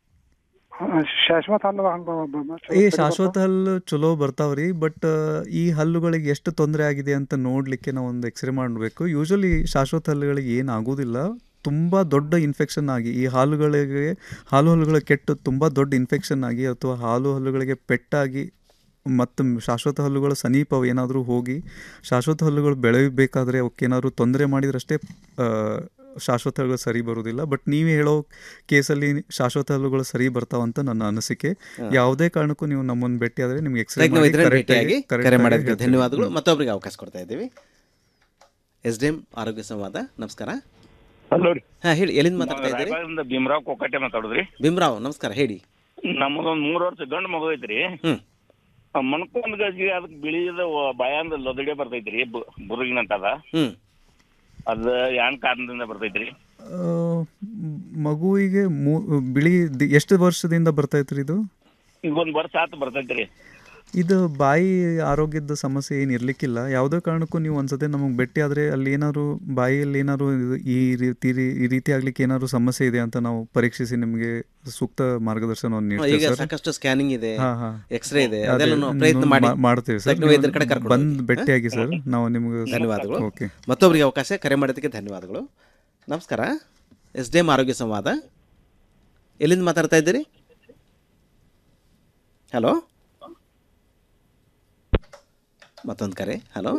ಶಾಶ್ವತ ಹಲ್ಲ ಹಂಗ ಏ ಶಾಶ್ವತ ಹಲ್ಲು ಚಲೋ ಬರ್ತಾವ್ರಿ ಬಟ್ ಈ ಹಲ್ಲುಗಳಿಗೆ ಎಷ್ಟು ತೊಂದರೆ ಆಗಿದೆ ಅಂತ ನೋಡಲಿಕ್ಕೆ ನಾವು ಒಂದು ಎಕ್ಸ್ರೇ ಮಾಡಬೇಕು ಯೂಶಲಿ ಶಾಶ್ವತ ಹಲ್ಲುಗಳಿಗೆ ಏನು ಆಗೋದಿಲ್ಲ ತುಂಬ ದೊಡ್ಡ ಇನ್ಫೆಕ್ಷನ್ ಆಗಿ ಈ ಹಾಲುಗಳಿಗೆ ಹಾಲು ಹಲ್ಲುಗಳ ಕೆಟ್ಟು ತುಂಬ ದೊಡ್ಡ ಇನ್ಫೆಕ್ಷನ್ ಆಗಿ ಅಥವಾ ಹಾಲು ಹಲ್ಲುಗಳಿಗೆ ಪೆಟ್ಟಾಗಿ ಮತ್ತು ಶಾಶ್ವತ ಹಲ್ಲುಗಳ ಸಮೀಪ ಏನಾದರೂ ಹೋಗಿ ಶಾಶ್ವತ ಹಲ್ಲುಗಳು ಬೆಳೆಯಬೇಕಾದ್ರೆ ಅವಕ್ಕೇನಾದ್ರು ತೊಂದರೆ ಮಾಡಿದ್ರಷ್ಟೇ ಆ, ಶಾಶ್ವತ ಹಲ್ಲುಗಳು ಸರಿ ಬರೋದಿಲ್ಲ ಬಟ್ ನೀವು ಹೇಳೋ ಕೇಸಲ್ಲಿ ಶಾಶ್ವತ ಹಲ್ಲುಗಳು ಸರಿ ಬರ್ತಾವಂತ ನನ್ನ ಅನಿಸಿಕೆ ಯಾವುದೇ ಕಾರಣಕ್ಕೂ ನೀವು ನಮ್ಮನ್ನು ಭೇಟಿ ಆದರೆ ನಿಮ್ಗೆ ಎಕ್ಸ್ರೇ ತಜ್ಞ ಮಾಡಿ ವೈದ್ಯರನ್ನು correct ಆಗಿ- ಭೇಟಿಯಾಗಿ correct ಕರೆ ಆಗಿ ಮಾಡೋದಕ್ಕೆ ಹೇಳ್ತೀವಿ. ಧನ್ಯವಾದಗಳು ಹ್ಮ್. ಮತ್ತೊಬ್ಬರಿಗೆ ಅವಕಾಶ ಕೊಡ್ತಾ ಇದ್ದೀವಿ ಎಸ್ ಡಿ ಎಂ ಆರೋಗ್ಯ ಸಂವಾದ ನಮಸ್ಕಾರ ಹಲೋ ರೀ ಹಾಂ ಹೇಳಿ ಎಲ್ಲಿಂದ ಮಾತಾಡ್ತಾ ಇದ್ದೀರಿ ರಾಯಬಾಗದಿಂದ ಭೀಮರಾವ್ ಕೊಕ್ಕಟ್ಟೆ ಮಾತಾಡುದ್ರಿ ಭೀಮರಾವ್ ನಮಸ್ಕಾರ ಹೇಳಿ ನಮ್ಮದೊಂದ್ ಮೂರ್ ವರ್ಷ ಗಂಡು ಮಗು ಐತ್ರಿ ಹ್ಮ್. ಮಣ್ಕೊಂಡ್ ಗಜ್ಗೆ ಅದಕ್ಕೆ ಬಿಳಿದ ಬಾಯಾಂದ ಲೊದಡೆ ಬರ್ತೈತ್ರಿ ಬು- ಬುರುಗಿನಂತ ಅದ ಹ್ಮ್ ಅದ ಯಾನ್ ಕಾರಣದಿಂದ ಬರ್ತೈತ್ರಿ ಆ, ಮ್- ಮಗುವಿಗೆ ಮೂ- ಬಿಳಿ ದಿ- ಎಷ್ಟು ವರ್ಷದಿಂದ ಬರ್ತೈತ್ರಿ ಇದು ಈಗ ಒಂದ್ ವರ್ಷ ಆತು ಬರ್ತೈತ್ರಿ ಇದು ಬಾಯಿ ಆರೋಗ್ಯದ ಸಮಸ್ಯೆ ಏನು ಇರ್ಲಿಕ್ಕಿಲ್ಲ ಯಾವುದೇ ಕಾರಣಕ್ಕೂ ನೀವು ಒಂದ್ಸತಿ ನಮಗೆ ಭೇಟಿ ಆದರೆ ಅಲ್ಲಿ ಏನಾದ್ರು ಬಾಯಿಯಲ್ಲಿ ಏನಾದ್ರು ಇದು ಈ ರೀತಿ ಈ ರೀತಿ ಆಗ್ಲಿಕ್ಕೆ ಏನಾದ್ರು ಸಮಸ್ಯೆ ಇದೆ ಅಂತ ನಾವು ಪರೀಕ್ಷಿಸಿ ನಿಮಗೆ ಸೂಕ್ತ ಮಾರ್ಗದರ್ಶನವನ್ನು ಈಗ ನೀಡ್ತೇವೆ ಸರ್ ಸಾಕಷ್ಟು ಸ್ಕ್ಯಾನಿಂಗ್ ಇದೆ ಹಾ, ಹಾ. ಎಕ್ಸ್ರೇ ಇದೆ ಅದೇ, ಅದೆಲ್ಲ ಪ್ರಯತ್ನ ನಾವು ಮಾಡಿ ಮಾ- ಮಾಡ್ತೀವಿ ಸರ್ ತಜ್ಞ ವೈದ್ಯರ ಕಡೆ ಕರ್ಕೊಂಡು ಬಂದು ಹೋಗಿ. ಭೇಟಿಯಾಗಿ ಸರ್ ನಾವು ನಿಮ್ಗೆ ಧನ್ಯವಾದಗಳು ಓಕೆ ಮತ್ತೊಬ್ಬರಿಗೆ ಅವಕಾಶ ಕರೆ ಮಾಡೋದಕ್ಕೆ ಧನ್ಯವಾದಗಳು ನಮಸ್ಕಾರ ಎಸ್ ಡಿ ಎಂ ಆರೋಗ್ಯ ಸಂವಾದ ಎಲ್ಲಿಂದ ಮಾತಾಡ್ತಾ ಇದ್ದೀರಿ ಹಲೋ ಮತ್ತೊಂದು ಕರೆ ಹಲೋ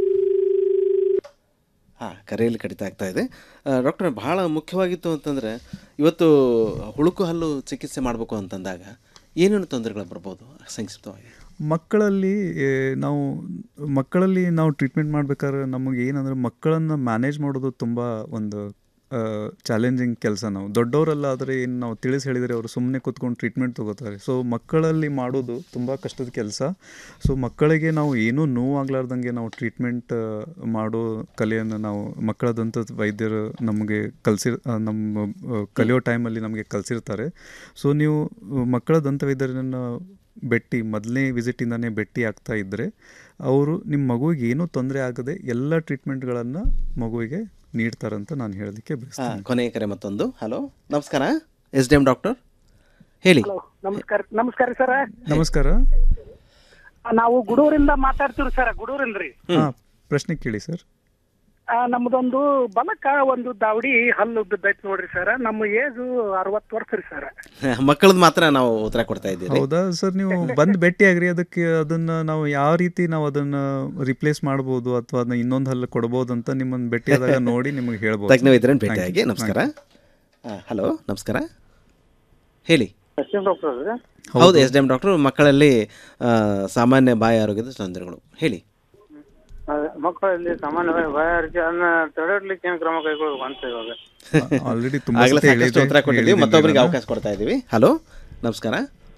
ಹಾಂ ಕರೆಯಲ್ಲಿ ಕಡಿತ ಆಗ್ತಾ ಇದೆ ಡಾಕ್ಟರ್ ಭಾಳ ಮುಖ್ಯವಾಗಿತ್ತು ಅಂತಂದರೆ ಇವತ್ತು ಹುಳುಕು ಹಲ್ಲು ಚಿಕಿತ್ಸೆ ಮಾಡಬೇಕು ಅಂತಂದಾಗ ಏನೇನು ತೊಂದರೆಗಳು ಬರ್ಬೋದು ಸಂಕ್ಷಿಪ್ತವಾಗಿ ಮಕ್ಕಳಲ್ಲಿ ಏ, ನಾವು ಮಕ್ಕಳಲ್ಲಿ ನಾವು ಟ್ರೀಟ್ಮೆಂಟ್ ಮಾಡ್ಬೇಕಾದ್ರೆ ನಮಗೆ ಏನಂದ್ರೆ ಮಕ್ಕಳನ್ನು ಮ್ಯಾನೇಜ್ ಮಾಡೋದು ತುಂಬ ಒಂದು ಚಾಲೆಂಜಿಂಗ್ ಕೆಲಸ ನಾವು ದೊಡ್ಡವರೆಲ್ಲ ಆದರೆ ಏನು ನಾವು ತಿಳಿಸಿ ಹೇಳಿದರೆ ಅವರು ಸುಮ್ಮನೆ ಕೂತ್ಕೊಂಡು ಟ್ರೀಟ್ಮೆಂಟ್ ತೊಗೋತಾರೆ ಸೊ ಮಕ್ಕಳಲ್ಲಿ ಮಾಡೋದು ತುಂಬ ಕಷ್ಟದ ಕೆಲಸ ಸೊ ಮಕ್ಕಳಿಗೆ ನಾವು ಏನೂ ನೋವಾಗಲಾರ್ದಂಗೆ ನಾವು ಟ್ರೀಟ್ಮೆಂಟ್ ಮಾಡೋ ಕಲೆಯನ್ನು ನಾವು ಮಕ್ಕಳ ದಂತ ವೈದ್ಯರು ನಮಗೆ ಕಲಿಸಿರ್ ನಮ್ಮ ಆ, ಕಲಿಯೋ ಟೈಮಲ್ಲಿ ನಮಗೆ ಕಲಿಸಿರ್ತಾರೆ ಸೊ ನೀವು ಮಕ್ಕಳ ದಂತ ವೈದ್ಯರನ್ನು ಭೇಟಿ ಮೊದಲನೇ ವಿಸಿಟಿಂದನೇ ಭೇಟಿ ಆಗ್ತಾ ಇದ್ದರೆ ಅವರು ನಿಮ್ಮ ಮಗುವಿಗೆ ಏನೂ ತೊಂದರೆ ಆಗದೆ ಎಲ್ಲ ಟ್ರೀಟ್ಮೆಂಟ್ಗಳನ್ನು ಮಗುವಿಗೆ ನೀಡ್ತಾರಂತ ನಾನು ಹೇಳೋದಕ್ಕೆ ಬಯಸ್ತೀನಿ ಹಾಂ ಕೊನೆಯ ಕರೆ ಮತ್ತೊಂದು ಹಲೋ ನಮಸ್ಕಾರ ಎಸ್ ಡಿ ಎಂ ಡಾಕ್ಟರ್ ಹೇಳಿ ನಮಸ್ಕಾರ ನಮಸ್ಕಾರ ಸರ್ ನಮಸ್ಕಾರ ನಾವು ಗುಡೂರಿಂದ ಮಾತಾಡ್ತೀವಿ ಸರ್ ಗುಡೂರಿಂದ ರೀ ಹಾಂ ಪ್ರಶ್ನೆ ಕೇಳಿ ಸರ್ ಆ, ನಮ್ದೊಂದು ಬಲಕ್ಕ ಒಂದು ದಾವಡಿ ಹಲ್ಲು ಬಿದ್ದೈತಿ ನೋಡ್ರಿ ಸರ್ ನಮ್ಮ ಏಜು ಅರವತ್ತು ವರ್ಷ ರೀ ಸರ್ ಮಕ್ಕಳದ್ದು ಮಾತ್ರ ನಾವು ಉತ್ತರ ಕೊಡ್ತಾ ಇದ್ದೀವಿ ಹೌದಾ ಸರ್ ನೀವು ಬಂದು ಭೇಟಿ ಆಗ್ರಿ ಅದಕ್ಕೆ ಅದನ್ನ ನಾವು ಯಾವ ರೀತಿ ನಾವು ಅದನ್ನ ರಿಪ್ಲೇಸ್ ಮಾಡ್ಬೋದು ಅಥವಾ ಅದನ್ನ ಇನ್ನೊಂದು ಹಲ್ಲು ಕೊಡ್ಬೋದು ಅಂತ ನಿಮ್ಮನ್ನ ಭೇಟಿ ಆದಾಗ ನೋಡಿ ನಿಮಗೆ ಹೇಳ್ಬೋದು ತಜ್ಞ ವೈದ್ಯರನ್ನು Thank you. ಭೇಟಿಯಾಗಿ ನಮಸ್ಕಾರ ಹಲೋ ನಮಸ್ಕಾರ ಹೇಳಿ ಡಾಕ್ಟರ್ ಹೌದು ಎಸ್ ಡಿ ಎಂ ಡಾಕ್ಟರ್ ಮಕ್ಕಳಲ್ಲಿ ಆ, ಸಾಮಾನ್ಯ ಬಾಯಿ ಆರೋಗ್ಯದ ತೊಂದರೆಗಳು ಹೇಳಿ ಮಕ್ಕಳಲ್ಲಿ ಸಾಮಾನ್ಯವಾಗಿ ಬಾಯಾರಿಕೆ ಅದನ್ನ ತಡೆಗಟ್ಟಲಿಕ್ಕೆ ಏನು ಕ್ರಮ ಕೈಗೊಳ್ಬೇಕು ಅಂತ ಇವಾಗ ಆಲ್ರೆಡಿ ತುಂಬಾ ಆಗಲೇ ಸತಿ ಸಾಕಷ್ಟು ಹೇಳಿದ್ದೆ- ಉತ್ತರ ಕೊಟ್ಟಿದ್ದೀವಿ ಹೇಳಿದ್ದೀನಿ ಮತ್ತೊಬ್ಬರಿಗೆ ನಾನು. ಅವಕಾಶ ಕೊಡ್ತಾ ಇದ್ದೀವಿ ಹಲೋ ನಮಸ್ಕಾರ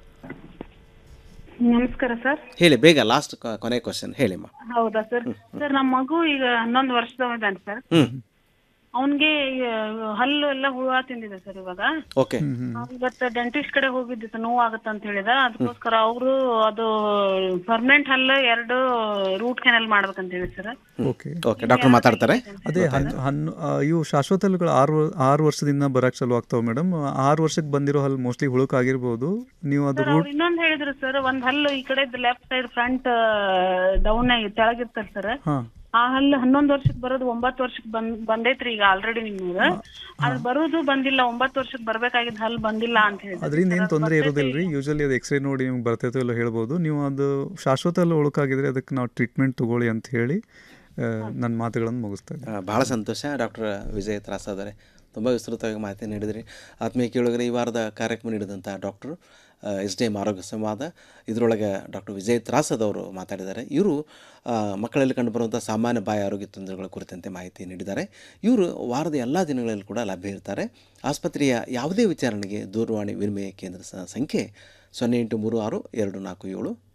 ನಮಸ್ಕಾರ ಸರ್ ಹೇಳಿ ಬೇಗ ಲಾಸ್ಟ್ ಕೊನೆ ಕ್ವಶನ್ ಹೇಳಿಮ್ಮ ಹೌದಾ ಸರ್ ಸರ್ ನಮ್ಮ ಮಗು ಈಗ ಹನ್ನೊಂದು ವರ್ಷದವ ಇದ್ದಾನೆ ಸರ್ ಹ್ಮ್ ಅವನ್ಗೆ ಹಲ್ಲು ಎಲ್ಲ ಹುಳ ತಿಂದಿದೆ ಸರ್ ಇವಾಗ ಓಕೆ ಅವ್ನ್ ಇವತ್ತು ಡೆಂಟಿಸ್ಟ್ ಕಡೆ ಹೋಗಿದ್ದಿತ್ತು ನೋವು ಆಗತ್ತ ಅಂತ ಹೇಳಿದ ಅದಕ್ಕೋಸ್ಕರ ಅವರು ಅದು ಪರ್ಮನೆಂಟ್ ಹಲ್ಲು ಎರಡು ರೂಟ್ ಕೆನಲ್ ಮಾಡ್ಬೇಕಂತ ಹೇಳಿ ಸರ್ ಓಕೆ ಓಕೆ ಡಾಕ್ಟರ್ ಮಾತಾಡ್ತಾರೆ ಅದೇ ಹನ್ ಹನ್ನು ಆ, ಇವು ಶಾಶ್ವತ ಹಲ್ಲುಗಳು ಆರು ವರ್- ಆರು ವರ್ಷದಿಂದ ಬರಕ್ಕೆ ಚಾಲು ಆಗ್ತಾವೆ ಮೇಡಮ್ ಆರು ವರ್ಷಕ್ಕೆ ಬಂದಿರೋ ಹಲ್ಲು ಮೋಸ್ಟ್ಲಿ ಹುಳುಕ್ ಆಗಿರ್ಬೋದು ನೀವು ಅದು ಸರ್ ರೂಟ್ ಅವ್ರು ಇನ್ನೊಂದ್ ಹೇಳಿದ್ರು ಸರ್ ಒಂದ್ ಹಲ್ಲು ಈ ಕಡೆ ಲೆಫ್ಟ್ ಸೈಡ್ ಫ್ರಂಟ್ ಡೌನ್ ಆಗಿ ತೆಳಗಿರ್ತದೆ ಸರ್ ಹಾಂ ಆ ಹಲ್ಲು ಹನ್ನೊಂದು ವರ್ಷಕ್ಕೆ ಬರೋದು ಒಂಬತ್ತು ವರ್ಷಕ್ಕೆ ಬಂದ್ ಬಂದೈತ್ರಿ ಈಗ ಆಲ್ರೆಡಿ ನಿಮ್ಗೆ ಅದು ಬರೋದು ಬಂದಿಲ್ಲ ಒಂಬತ್ತು ವರ್ಷಕ್ಕೆ ಬರ್ಬೇಕಾಗಿದ್ದ ಹಲ್ಲು ಬಂದಿಲ್ಲ ಅಂತ ಹೇಳಿದ್ರು ಅದರಿಂದ ಏನು ತೊಂದರೆ ಇರೋದಿಲ್ಲ ರೀ ಯೂಶಲಿ ಅದು ಎಕ್ಸ್ರೇ ನೋಡಿ ನಿಮ್ಗೆ ಬರ್ತೈತೋ ಇಲ್ಲ ಹೇಳ್ಬೋದು ನೀವು ಅದು ಶಾಶ್ವತ ಹಲ್ಲು ಉಳುಕಾಗಿದ್ರೆ ಅದಕ್ಕೆ ನಾವು ಟ್ರೀಟ್ಮೆಂಟ್ ತಗೊಳ್ಳಿ ಅಂತ ಹೇಳಿ ನನ್ನ ಮಾತುಗಳನ್ನು ಮುಗಿಸ್ತಾ ಇದ್ದೀನಿ ಆ, ಬಹಳ ಸಂತೋಷ ಡಾಕ್ಟರ್ ವಿಜಯ್ ತ್ರಾಸಾದರೆ ತುಂಬ ವಿಸ್ತೃತವಾಗಿ ಮಾಹಿತಿ ನೀಡಿದ್ರಿ ಆತ್ಮೀಯ ಕೇಳುಗರೆ ಈ ವಾರದ ಕಾರ್ಯಕ್ರಮ ನೀಡಿದಂಥ ಡಾಕ್ಟರ್ ಎಸ್ ಡಿ ಎಮ್ ಆರೋಗ್ಯ ಸಂವಾದ ಇದರೊಳಗೆ ಡಾಕ್ಟರ್ ವಿಜಯ್ ತ್ರಾಸದ್ ಅವರು ಮಾತಾಡಿದ್ದಾರೆ ಇವರು ಆ, ಮಕ್ಕಳಲ್ಲಿ ಕಂಡುಬರುವಂಥ ಸಾಮಾನ್ಯ ಬಾಯಿ ಆರೋಗ್ಯ ತೊಂದರೆಗಳ ಕುರಿತಂತೆ ಮಾಹಿತಿ ನೀಡಿದ್ದಾರೆ ಇವರು ವಾರದ ಎಲ್ಲ ದಿನಗಳಲ್ಲಿ ಕೂಡ ಲಭ್ಯ ಇರ್ತಾರೆ ಆಸ್ಪತ್ರೆಯ ಯಾವುದೇ ವಿಚಾರಣೆಗೆ ದೂರವಾಣಿ ವಿನಿಮಯ ಕೇಂದ್ರ ಸ- ಸಂಖ್ಯೆ ಸೊನ್ನೆ ಎಂಟು ಮೂರು ಆರು ಎರಡು ನಾಲ್ಕು ಏಳು